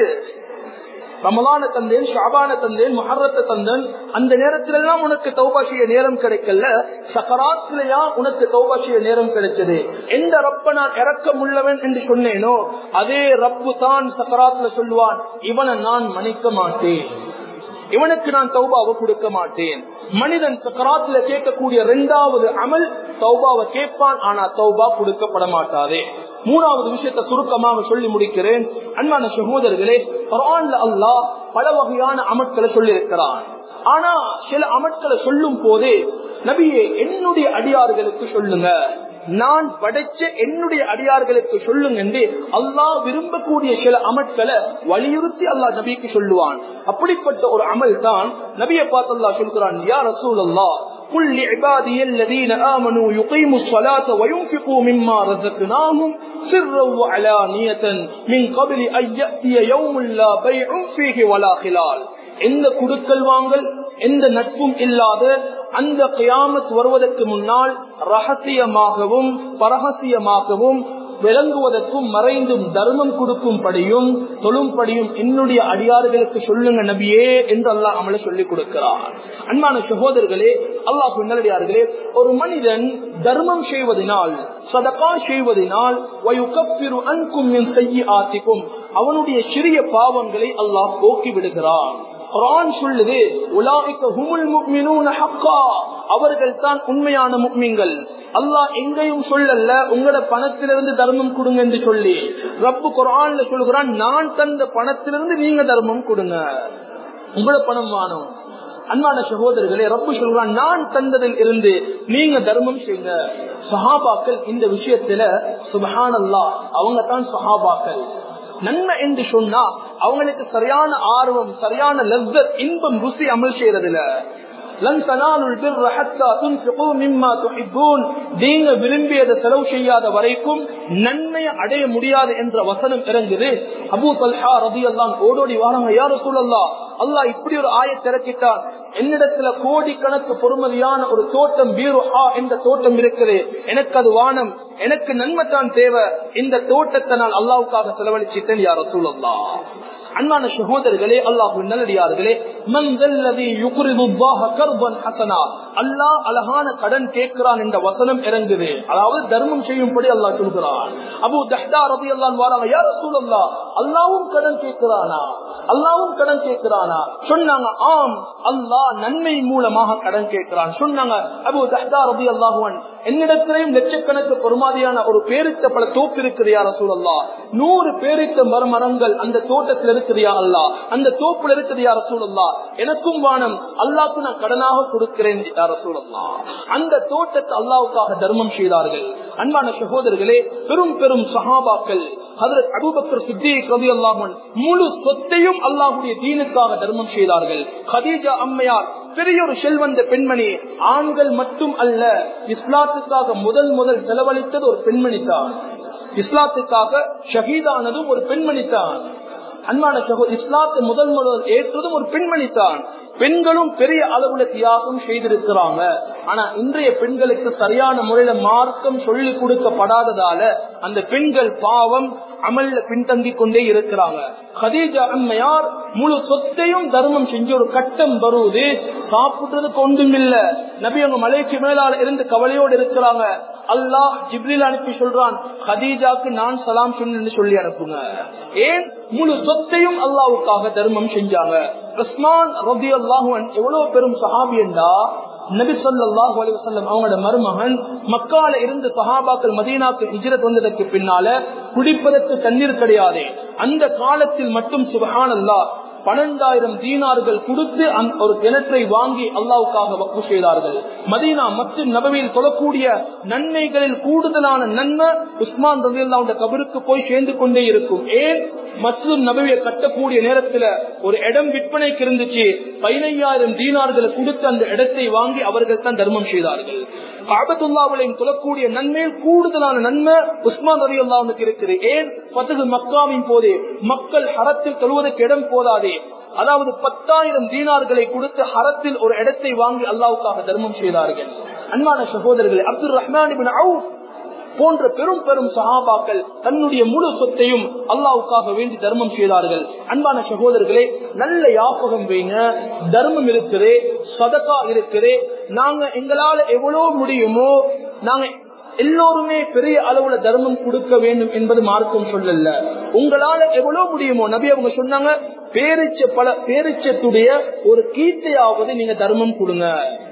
ரமலான தந்தேன் ஷாபான தந்தேன் மஹரத்தை தந்தேன் அந்த நேரத்துல எல்லாம் உனக்கு தௌபா செய்ய நேரம் கிடைக்கல சக்கராத்திலையா உனக்கு தௌபா செய்ய நேரம் கிடைச்சது எந்த ரப்ப நான் இறக்கம் உள்ளவன் என்று சொன்னேனோ அதே ரப்பு தான் சக்கராத்துல சொல்லுவான் இவனை நான் மன்னிக்க மாட்டேன் இவனுக்கு நான் தௌபாவை கொடுக்க மாட்டேன் மனிதன் சக்கராத்துல கேட்கக்கூடிய இரண்டாவது அமல் தௌபாவை கேட்பான் ஆனா தௌபா கொடுக்கப்பட மாட்டாதே மூணாவது விஷயத்தை சுருக்கமாக சொல்லி முடிக்கிறேன் அன்பான சகோதரர்களே குரான்ல அல்லாஹ் பல வகையான அமட்களை சொல்லி இருக்கிறான் ஆனா சில அமட்களை சொல்லும் போதே நபியே என்னுடைய அடியார்களுக்கு சொல்லுங்க நான் படைச்ச என்னுடைய அடியார்களுக்கு சொல்லுங்க என்று அல்லாஹ் விரும்பக்கூடிய சில அமட்களை வலியுறுத்தி அல்லாஹ் நபிக்கு சொல்லுவான் அப்படிப்பட்ட ஒரு அமல் தான் நபியை பார்த்து அல்லாஹ் சொல்கிறான் யார் ரசூல் அல்லாஹ் قل لعبادي الذين آمنوا يقيموا الصلاة وينفقوا مما رزقناهم سرا وعلانية من قبل أن يأتي يوم لا بيع فيه ولا خلال எந்த குடுக்கல் வாங்கல் எந்த நட்பும் இல்லாத அந்த கியாமத் வருவதற்கு முன்னால் ரகசியமாகவும் பரகசியமாகவும் விளங்குவதற்கும் மறைந்தும் தர்மம் கொடுக்கும்படியும் தொழும்படியும் என்னுடைய அடியார்களுக்கு சொல்லுங்க நபியே என்று அல்லாஹ் அமல சொல்லிக் கொடுக்கிறார் அன்பான சகோதரர்களே அல்லாஹ் பின்னடியார்களே ஒரு மனிதன் தர்மம் செய்வதனால் சதகா செய்வதனால் அன்கும் ஆத்திக்கும் அவனுடைய சிறிய பாவங்களை அல்லாஹ் போக்கி விடுகிறான் குரான் சொல்லுது உலாய்க்க ஹுமுல் முக்மினூன ஹக்கா அவர்கள் தான் உண்மையான முக்மிங்கள் அல்லாஹ் எங்கேயும் சொல்லல உங்களோட பணத்திலிருந்து தர்மம் கொடுங்க என்று சொல்லி ரப்பு குரான்ல சொல்கிறான் நான் தந்த பணத்திலிருந்து நீங்க தர்மம் கொடுங்க உங்களோட பணம் வாணும் அன்பான சகோதரர்களே ரப்பு சொல்றான் நான் தந்ததில் இருந்து நீங்க தர்மம் செய்யுங்க சஹாபாக்கள் இந்த விஷயத்துல சுபஹான் அல்லா அவங்க தான் சஹாபாக்கள் நன்மை என்று சொன்னா அவங்களுக்கு சரியான ஆர்வம் சரியான லெவ்வத் இன்பம் ருசி அமல் செய்யறதுல லன் தனாலுல் பிர்ர ஹத்தா துன்ஃபிகு மிம்மா துஹிப்பூன் நீங்க விரும்பியதை செலவு செய்யாத வரைக்கும் நன்மையை அடைய முடியாது என்ற வசனம் இறங்குது அபூ தல்ஹா ரலியல்லாஹு ஓடோடி வாராங்க யா ரசூலல்லாஹ் அல்லாஹ் இப்படி ஒரு ஆயத் இறக்கிட்டான் என்னிடத்துல கோடிக்கணக்கு பொறுமதியான ஒரு தோட்டம் பீருஹா என்ற தோட்டம் இருக்குது எனக்கு அது வானம் எனக்கு நன்மை தான் தேவை இந்த தோட்டத்தை நான் அல்லாவுக்காக செலவழிச்சிட்டேன் யார் ரசூலல்லா அன்பான சகோதரர்களே அல்லாஹு நல்லடியார்களே அல்லாஹ் அழகான கடன் கேட்கிறான் என்ற வசனம் இறங்குது அதாவது தர்மம் செய்யும்படி அல்லாஹ் சொல்கிறான் அபு தஹ்தா ரதி அல்லான் வாராங்க யார் ரசூலல்லா அல்லாவும் கடன் கேட்கிறானா அல்லாவும் கடன் கேட்கிறானா சொன்னாங்க ஆம் அல்லாஹ் நன்மை மூலமாக கடன் கேட்கிறான் சொன்னாங்க அபு தஹ்தா ரதி அல்லாஹுவன் என்னிடத்திலையும் லட்சக்கணக்கு பொறுமாதியான ஒரு பேரித்த பல தோப்பு இருக்கிறியா ரசூலல்லா நூறு பேரித்த மரமரங்கள் அந்த தோட்டத்தில் இருக்கிறியா அல்லா அந்த தோப்புல இருக்கிறியா ரசூலல்லா எனக்கும் வானம் அல்லாவுக்கு நான் கடனாக கொடுக்கிறேன் ரசூலல்லா அந்த தோட்டத்தை அல்லாவுக்காக தர்மம் செய்தார்கள் அன்பான சகோதரர்களே பெரும் பெரும் சஹாபாக்கள் ஹதரத் அபூபக்கர் சித்திக் ரவி அல்லாமன் முழு சொத்தையும் அல்லாஹுடைய தீனுக்காக தர்மம் செய்தார்கள் ஹதீஜா அம்மையார் பெரிய ஒரு செல்வந்த பெண்மணி ஆண்கள் மட்டும் அல்ல இஸ்லாத்துக்காக முதல் முதல் செலவழித்தது ஒரு பெண்மணி தான் இஸ்லாத்துக்காக ஷஹீதானதும் ஒரு பெண்மணி தான் அன்பான சகோ இஸ்லாத்தை முதல் முதல் ஏற்றதும் ஒரு பெண்மணி தான் பெண்களும் பெரிய அளவுல தியாகம் செய்திருக்கிறாங்க ஆனா இன்றைய பெண்களுக்கு சரியான முறையில மார்க்கம் சொல்லி கொடுக்கப்படாததால அந்த பெண்கள் பாவம் அமல்ல பின்தங்கி கொண்டே இருக்கிறாங்க ஹதீஜா அம்மையார் முழு சொத்தையும் தர்மம் செஞ்சு ஒரு கட்டம் வருவது சாப்பிடுறதுக்கு ஒன்றும் இல்ல நபி அவங்க மலைக்கு மேலால இருந்து கவலையோடு இருக்கிறாங்க அல்லாஹ் ஜிப்ரில் அனுப்பி சொல்றான் ஹதீஜாக்கு நான் சலாம் சொன்னு சொல்லி அனுப்புங்க ஏன் முழு சொத்தையும் அல்லாவுக்காக தர்மம் செஞ்சாங்க உஸ்மான் ரபி அல்லாஹுவன் எவ்வளவு பெரும் சஹாபி என்றா நபி சொல்லாஹு அலிவசல்லம் அவங்களோட மருமகன் மக்கால இருந்து சஹாபாக்கள் மதீனாக்கு இஜரத் வந்ததற்கு பின்னால குடிப்பதற்கு தண்ணீர் கிடையாது அந்த காலத்தில் மட்டும் சுபஹான் அல்லா பன்னெண்டாயிரம் தீனார்கள் கொடுத்து ஒரு கிணற்றை வாங்கி அல்லாவுக்காக வக்கு செய்தார்கள் மதீனா மஸ்ஜித் நபவியில் சொல்லக்கூடிய நன்மைகளில் கூடுதலான நன்மை உஸ்மான் ரவி அல்லாவுடைய கபருக்கு போய் சேர்ந்து கொண்டே இருக்கும் ஏன் மஸ்ஜித் நபவியை கட்டக்கூடிய நேரத்துல ஒரு இடம் விற்பனைக்கு இருந்துச்சு பதினையாயிரம் தீனார்களை கொடுத்து அந்த இடத்தை வாங்கி அவர்கள் தான் தர்மம் செய்தார்கள் காபத்துல்லாவிலையும் சொல்லக்கூடிய நன்மையில் கூடுதலான நன்மை உஸ்மான் ரவி அல்லாவுக்கு இருக்குது ஏன் பத்தகு மக்காவின் போதே மக்கள் ஹரத்தில் தொழுவதற்கு இடம் போதாதே அதாவது பத்தாயிரம் தீனார்களை கொடுத்து ஹரத்தில் ஒரு இடத்தை வாங்கி அல்லாவுக்காக தர்மம் செய்தார்கள் அன்பான சகோதரர்கள் அப்துல் ரஹ்மான் போன்ற பெரும் பெரும் சகாபாக்கள் தன்னுடைய முழு சொத்தையும் அல்லாவுக்காக வேண்டி தர்மம் செய்தார்கள் அன்பான சகோதரர்களே நல்ல யாபகம் வைங்க தர்மம் இருக்குது சதக்கா இருக்குது நாங்க எங்களால எவ்வளவு முடியுமோ நாங்க எல்லோருமே பெரிய அளவுல தர்மம் கொடுக்க வேண்டும் என்பது மார்க்கம் சொல்லல உங்களால எவ்வளவு முடியுமோ நபி அவங்க சொன்னாங்க பேரிச்ச பல பேரிச்சத்துடைய ஒரு கீர்த்தையாவது நீங்க தர்மம் கொடுங்க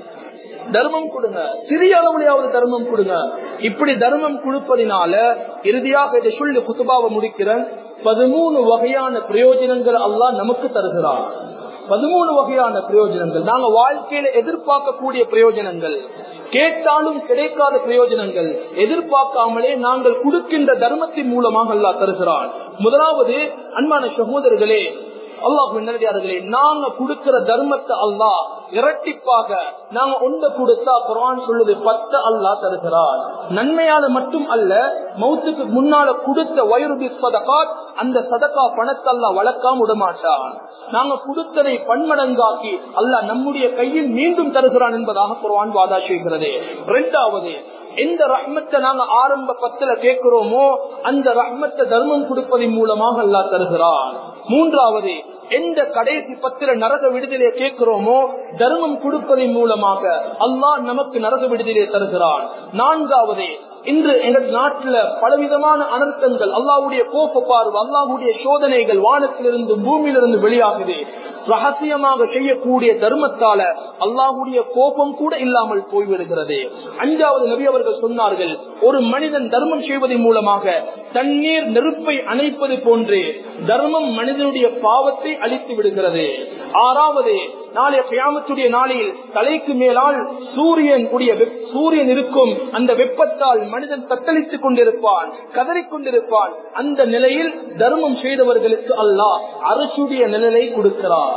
தர்மம் கொடுங்க சிறிய அளவுலையாவது தர்மம் கொடுங்க இப்படி தர்மம் கொடுப்பதினால இறுதியாக இதை சொல்லி குத்துபாவை முடிக்கிறேன் பதிமூணு வகையான பிரயோஜனங்கள் அல்லாஹ் நமக்கு தருகிறார் பதிமூணு வகையான பிரயோஜனங்கள் நாங்க வாழ்க்கையில எதிர்பார்க்கக்கூடிய பிரயோஜனங்கள் கேட்டாலும் கிடைக்காத பிரயோஜனங்கள் எதிர்பார்க்காமலே நாங்கள் கொடுக்கின்ற தர்மத்தின் மூலமாக அல்லாஹ் தருகிறான் முதலாவது அன்பான சகோதரர்களே அல்லாஹ் நல்லடியார்களே நாங்க கொடுக்கிற தர்மத்தை அல்லாஹ் இரட்டிப்பாக நாங்க ஒன்று கொடுத்தா குரான் சொல்லுது பத்து அல்லாஹ் தருகிறார் நன்மையால மட்டும் அல்ல மௌத்துக்கு முன்னால கொடுத்த வயுருபி சதகாத் அந்த சதகா பணத்தை அல்லாஹ் வளர்க்காம விடமாட்டான் நாங்க கொடுத்ததை பன்மடங்காக்கி அல்லாஹ் நம்முடைய கையில் மீண்டும் தருகிறான் என்பதாக குரான் வாதா செய்கிறது இரண்டாவது எந்த ரஹ்மத்தை நாங்க ஆரம்ப பத்துல கேட்கிறோமோ அந்த ரஹ்மத்தை தர்மம் கொடுப்பதன் மூலமாக அல்லாஹ் தருகிறான் மூன்றாவது எந்த கடைசி பத்திர நரக விடுதலையை கேட்கிறோமோ தர்மம் கொடுப்பதன் மூலமாக அல்லாஹ் நமக்கு நரக விடுதலையை தருகிறான் நான்காவது இன்று எங்கள் நாட்டில் பலவிதமான அனர்த்தங்கள் அல்லாவுடைய கோப பார்வை அல்லாவுடைய சோதனைகள் வானத்திலிருந்து பூமியிலிருந்து வெளியாகுது ரகசியமாக செய்யக்கூடிய தர்மத்தால அல்லாஹுடைய கோபம் கூட இல்லாமல் போய்விடுகிறது அஞ்சாவது நபி அவர்கள் சொன்னார்கள் ஒரு மனிதன் தர்மம் செய்வதன் மூலமாக தண்ணீர் நெருப்பை அணைப்பது போன்று தர்மம் மனிதனுடைய பாவத்தை அழித்து விடுகிறது ஆறாவது நாளைய கியாமத்துடைய நாளில் தலைக்கு மேலால் சூரியன் உடைய சூரியன் இருக்கும் அந்த வெப்பத்தால் மனிதன் தத்தளித்துக் கொண்டிருப்பான் கதறிக் கொண்டிருப்பான் அந்த நிலையில் தர்மம் செய்தவர்களுக்கு அல்லாஹ் அரசுடைய நிழலை கொடுக்கிறார்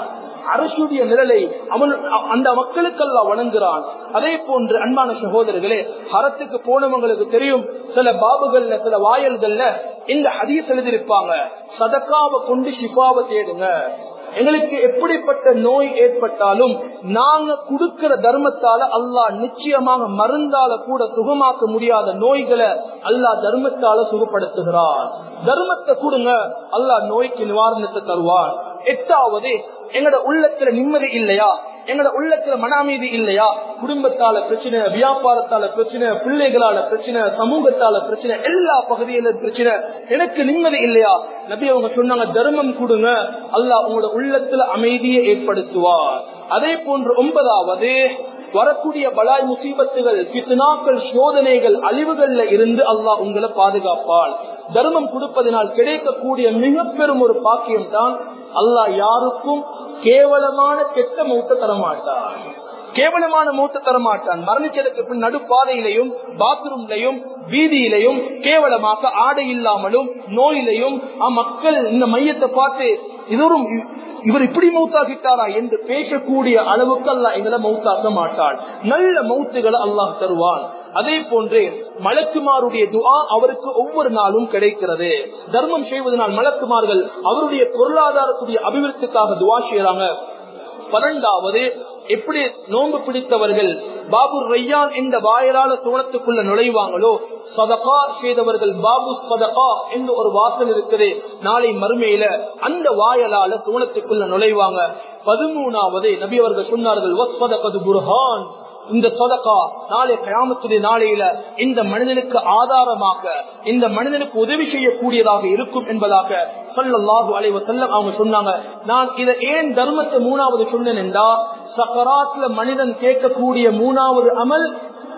அரசுடைய நிழலை அவன் அந்த மக்களுக்கெல்லாம் வணங்குறான் அதே போன்று அன்பான சகோதரர்களே ஹரத்துக்கு போனவங்களுக்கு தெரியும் சில பாபுகள்ல சில வாயல்கள்ல இந்த ஹதீஸ் எழுதியிருப்பாங்க சதக்காவை கொண்டு ஷிஃபாவை தேடுங்க எங்களுக்கு எப்படிப்பட்ட நோய் ஏற்பட்டாலும் நாங்க கொடுக்கிற தர்மத்தால அல்லாஹ் நிச்சயமாக மருந்தால கூட சுகமாக்க முடியாத நோய்களை அல்லாஹ் தர்மத்தால சுகப்படுத்துகிறான் தர்மத்தை கொடுங்க அல்லாஹ் நோய்க்கு நிவாரணத்தை தருவான் எட்டாவது எங்கட உள்ளத்துல நிம்மதி இல்லையா எங்கட உள்ளத்துல மன அமைதி இல்லையா குடும்பத்தால பிரச்சனை வியாபாரத்தால பிரச்சனை பிள்ளைகளால பிரச்சனை சமூகத்தால பிரச்சனை எல்லா பகுதியில பிரச்சனை எனக்கு நிம்மதி இல்லையா நபி அவங்க சொன்னாங்க தர்மம் கொடுங்க அல்லாஹ் உங்களோட உள்ளத்துல அமைதியை ஏற்படுத்துவார் அதே போன்று ஒன்பதாவது வரக்கூடிய பலாய் முசீபத்துகள் பித்னாக்கள் சோதனைகள் அழிவுகள்ல இருந்து அல்லாஹ் உங்களை பாதுகாப்பாள் தர்மம் கொடுப்பதனால் கிடைக்கக்கூடிய மிக பெரும் ஒரு பாக்கியம் தான் அல்லாஹ் யாருக்கும் கேவலமான கெட்ட மூத்த தரமாட்டார் கேவலமான மூத்த தரமாட்டான் மரணிச்சதுக்கு பின் நடுப்பாதையிலையும் பாத்ரூம்லையும் வீதியிலையும் கேவலமாக ஆடை இல்லாமலும் நோயிலையும் மக்கள் இந்த மையத்தை பார்த்து இதோரும் இவர் இப்படி மௌத்தாகிட்டாரா என்று பேசக்கூடிய அளவுக்கு அல்ல எங்களை மௌத்தாக்க மாட்டாள் நல்ல மௌத்துகளை அல்லாஹ் தருவான் அதே போன்று மலக்குமாருடைய துஆ அவருக்கு ஒவ்வொரு நாளும் கிடைக்கிறது தர்மம் செய்வதனால் மலக்குமார்கள் அவருடைய பொருளாதாரத்துடைய அபிவிருத்திக்காக துவா செய்யறாங்க பன்னெண்டாவது எப்படி நோன்பு பிடித்தவர்கள் பாபு ரையான் என்ற வாயலால சுவனத்துக்குள்ள நுழைவாங்களோ சதகா செய்தவர்கள் பாபு சதகா என்று ஒரு வாசல் இருக்குது நாளை மறுமையில அந்த வாயலால சுவனத்துக்குள்ள நுழைவாங்க பதிமூணாவது நபி அவர்கள் சொன்னார்கள் வஸ்வதகது புர்ஹான் இந்த சொதக்கா நாளை கயாமத்துடைய நாளையில இந்த மனிதனுக்கு ஆதாரமாக இந்த மனிதனுக்கு உதவி செய்யக்கூடியதாக இருக்கும் என்பதாக சொல்லல்லாஹு அலைவ செல்லம் அவங்க சொன்னாங்க நான் இதை ஏன் தர்மத்தை மூணாவது சொன்னேன் என்றா சக்கராத்துல மனிதன் கேட்கக்கூடிய மூணாவது அமல்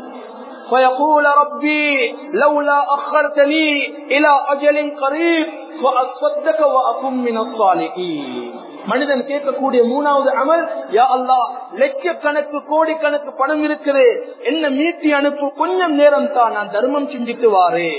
فيقول ربي لولا أخرتني إلى أجل قريب فأصدق وأكون من الصالحين மனிதன் கேட்கக்கூடிய மூணாவது அமல் யா அல்லா லட்சக்கணக்கு கோடி கணக்கு பணம் இருக்குது என்ன மீட்டி அனுப்பு கொஞ்சம் நேரம் தான் நான் தர்மம் செஞ்சுட்டு வாரே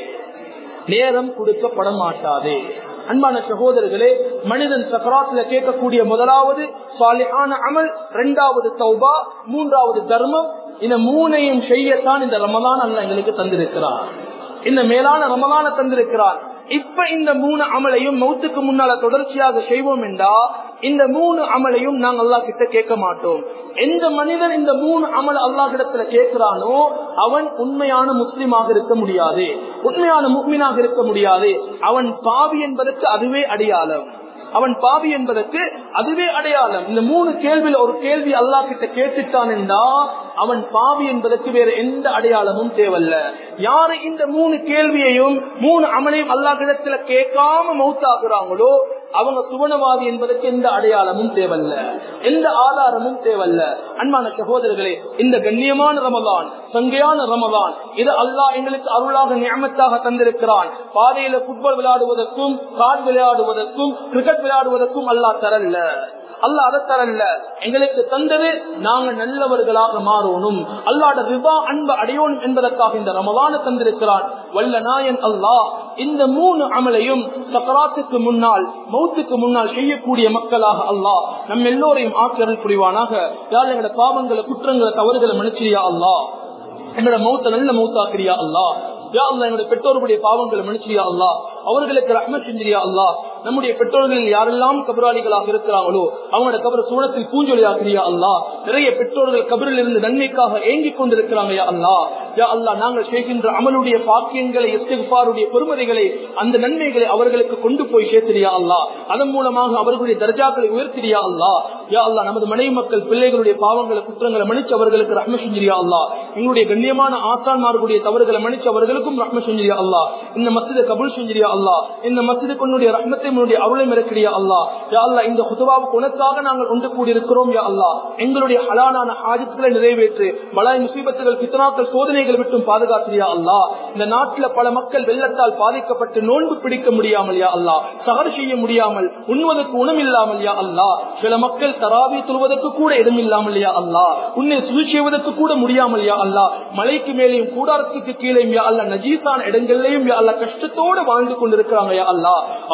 நேரம் கொடுக்கப்பட மாட்டாது அன்பான சகோதரர்களே மனிதன் சக்கராத்துல கேட்கக்கூடிய முதலாவது சாலிஹான அமல் இரண்டாவது தௌபா மூன்றாவது தர்மம் இந்த மூனையும் செய்யத்தான் இந்த ரமதான் அல்ல எங்களுக்கு தந்திருக்கிறார் இந்த மேலான ரமதான தந்திருக்கிறார் இப்ப இந்த மூணு அமலையும் மௌத்துக்கு முன்னால தொடர்ச்சியாக செய்வோம் என்றா இந்த மூணு அமலையும் நாங்க அல்லா கிட்ட கேட்க மாட்டோம் எந்த மனிதன் இந்த மூணு அமல் அல்லாஹ் இடத்துல கேட்கிறானோ அவன் உண்மையான முஸ்லிமாக இருக்க முடியாது உண்மையான முக்மீனாக இருக்க முடியாது அவன் பாவி என்பதற்கு அதுவே அடையாளம் அவன் பாவி என்பதற்கு அதுவே அடையாளம் இந்த மூணு கேள்வியில ஒரு கேள்வி அல்லா கிட்ட கேட்டுட்டான் என்றா அவன் பாவி என்பதற்கு வேற எந்த அடையாளமும் தேவல்ல யாரு இந்த மூணு கேள்வியையும் மூணு அமலையும் அல்லா கிடத்துல கேட்காம மௌத்தாக்குறாங்களோ அவங்க சுவனவாதி என்பதற்கு எந்த அடையாளமும் தேவல்ல எந்த ஆதாரமும் தேவல்ல அன்பான சகோதரர்களே இந்த கண்ணியமான ரமதான் சங்கையான ரமதான் இது அல்லாஹ் எங்களுக்கு அருளாக நியமத்தாக தந்திருக்கிறான் பாதையில புட்பால் விளையாடுவதற்கும் காட் விளையாடுவதற்கும் கிரிக்கெட் விளையாடுவதற்கும் அல்லாஹ் தரல்ல அல்ல அதை தரல்ல எங்களுக்கு தந்தது நாங்க நல்லவர்களாக மாறணும் அல்லாட விவா அன்பு அடையோணும் என்பதற்காக இந்த ரமவான தந்திருக்கிறான் வல்ல நாயன் அல்லாஹ் இந்த மூணு அமலையும் சக்கராத்துக்கு முன்னால் மௌத்துக்கு முன்னால் செய்யக்கூடிய மக்களாக அல்லாஹ் நம்ம எல்லோரையும் ஆக்கிரல் புரிவானாக யார் எங்களோட பாவங்களை குற்றங்களை தவறுகளை மன்னிச்சிரியா அல்லாஹ் எங்களோட மௌத்த நல்ல மௌத்தாக்கிறியா அல்லாஹ் யா அல்லா என்னுடைய பெற்றோர்களுடைய பாவங்களை மன்னிச்சியா அல்லா அவர்களுக்கு ரஹ்ம செஞ்சிரியா அல்லா நம்முடைய பெற்றோர்கள் யாரெல்லாம் கபராளிகளாக இருக்கிறாங்களோ அவங்களோட கபர சூழத்தில் பூஞ்சொலி ஆக்கிறியா அல்லா நிறைய பெற்றோர்கள் கபரில் இருந்து நன்மைக்காக ஏங்கிக் கொண்டிருக்கிறாங்க யா அல்லா யா அல்லா நாங்கள் செய்கின்ற அமலுடைய பாக்கியங்களை இஸ்திஃபாருடைய பெருமதிகளை அந்த நன்மைகளை அவர்களுக்கு கொண்டு போய் சேர்த்திரியா அல்லா அதன் மூலமாக அவர்களுடைய தர்ஜாக்களை உயர்த்திரியா அல்லா யா அல்லா நமது மனைவி மக்கள் பிள்ளைகளுடைய பாவங்களை குற்றங்களை மன்னிச்சு அவர்களுக்கு ரஹ்ம செஞ்சிரியா அல்லா எங்களுடைய கண்ணியமான ஆசான்மார்களுடைய தவறுகளை மன்னிச்சு அவர்களுக்கும் ரஹ்ம செஞ்சிரியா அல்லா இந்த மசித கபுல் செஞ்சிரியா அல்லா இந்த மசித கொன்னுடைய ரஹ்மத்தை உன்னுடைய அருளை மிரக்கிறியா அல்லா யா அல்லா இந்த குதுபாவுக்கு உனக்காக நாங்கள் ஒன்று கூடியிருக்கிறோம் யா அல்லா எங்களுடைய ஹலாலான ஆஜத்துக்களை நிறைவேற்று பலாய் முசீபத்துகள் பித்தனாக்கள் சோதனைகள் விட்டும் பாதுகாத்திரியா அல்லா இந்த நாட்டில் பல மக்கள் வெள்ளத்தால் பாதிக்கப்பட்டு நோன்பு பிடிக்க முடியாமல் யா அல்லா சகர் செய்ய முடியாமல் உண்வதற்கு உணமில்லாமல் யா அல்லா சில மக்கள் தராவி துருவதற்கு கூட இடமில்லாமல் யா அல்லா உன்னை சுழி செய்வதற்கு கூட முடியாமல் யா அல்லா மலைக்கு மேலேயும் கூடாரத்துக்கு கீழே யா அல்லா நஜீசான இடங்கள்லயும் யா அல்லா கஷ்டத்தோடு வாழ்ந்து கொண்டிருக்கிறாங்க யா அல்லா அவர்களுக்கு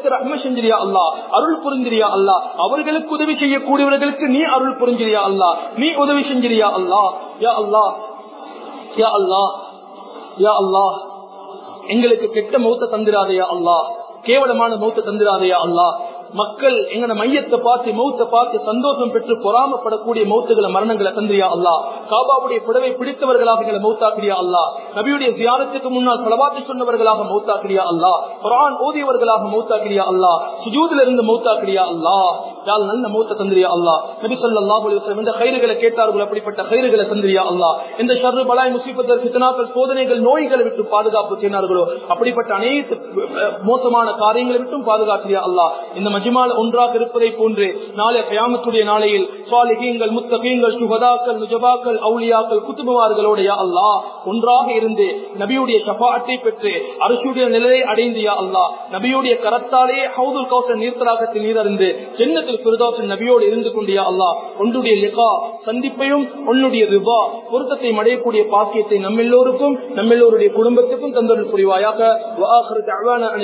அவர்களுக்கு ரஹ்ம செஞ்சிரியா அல்லா அருள் புரிஞ்சிரியா அல்லா அவர்களுக்கு உதவி செய்யக்கூடியவர்களுக்கு நீ அருள் புரிஞ்சிரியா அல்லா நீ உதவி செஞ்சிரியா அல்லா யா அல்லா யா அல்லா யா அல்லா எங்களுக்கு கெட்ட மௌத்த தந்திராதையா அல்லா கேவலமான மௌத்த தந்திராதையா அல்லா மக்கள் எங்கட மையத்தை பார்த்து மௌத்த பார்த்து சந்தோஷம் பெற்று பொறாமப்படக்கூடிய மௌத்துகளை மரணங்களை தந்திரியா அல்லா காபாவுடைய புடவை பிடித்தவர்களாக எங்களை மௌத்தாக்கிறியா அல்லா நபியுடைய சியாரத்துக்கு முன்னால் செலவாத்து சொன்னவர்களாக மௌத்தாக்கிறியா அல்லா குரான் ஓதியவர்களாக மௌத்தாக்கிறியா அல்லா சுஜூதில் இருந்து மௌத்தாக்கிறியா அல்லா யால் நல்ல மௌத்த தந்திரியா அல்லா நபி சொல்லா இந்த கயிறுகளை கேட்டார்கள் அப்படிப்பட்ட கயிறுகளை தந்திரியா அல்லா இந்த ஷர்ரு பலாய் முசீபத்தர் சித்தனாக்கள் சோதனைகள் நோய்களை விட்டு பாதுகாப்பு செய்தார்களோ அப்படிப்பட்ட அனைத்து மோசமான காரியங்களை விட்டும் பாதுகாக்கிறியா அல்லா இந்த மஜிமால் ஒன்றாக இருப்பதை போன்று நாளை கயாமத்துடைய நாளையில் சுவாலிகீங்கள் முத்தகீங்கள் சுகதாக்கள் நுஜபாக்கள் அவுளியாக்கள் குத்துபவார்களோடைய அல்லா ஒன்றாக இருந்து நபியுடைய ஷபாட்டை பெற்று அரசுடைய நிலையை அடைந்தியா அல்லா நபியுடைய கரத்தாலே ஹவுதுல் கௌசன் நீர்த்தலாகத்தில் நீரறிந்து ஜென்னத்தில் பிரதோசன் நபியோடு இருந்து கொண்டியா அல்லா ஒன்றுடைய லிகா சந்திப்பையும் உன்னுடைய ரிவா பொருத்தத்தை அடையக்கூடிய பாக்கியத்தை நம்மெல்லோருக்கும் நம்மெல்லோருடைய குடும்பத்துக்கும் தந்தொரு புரிவாயாக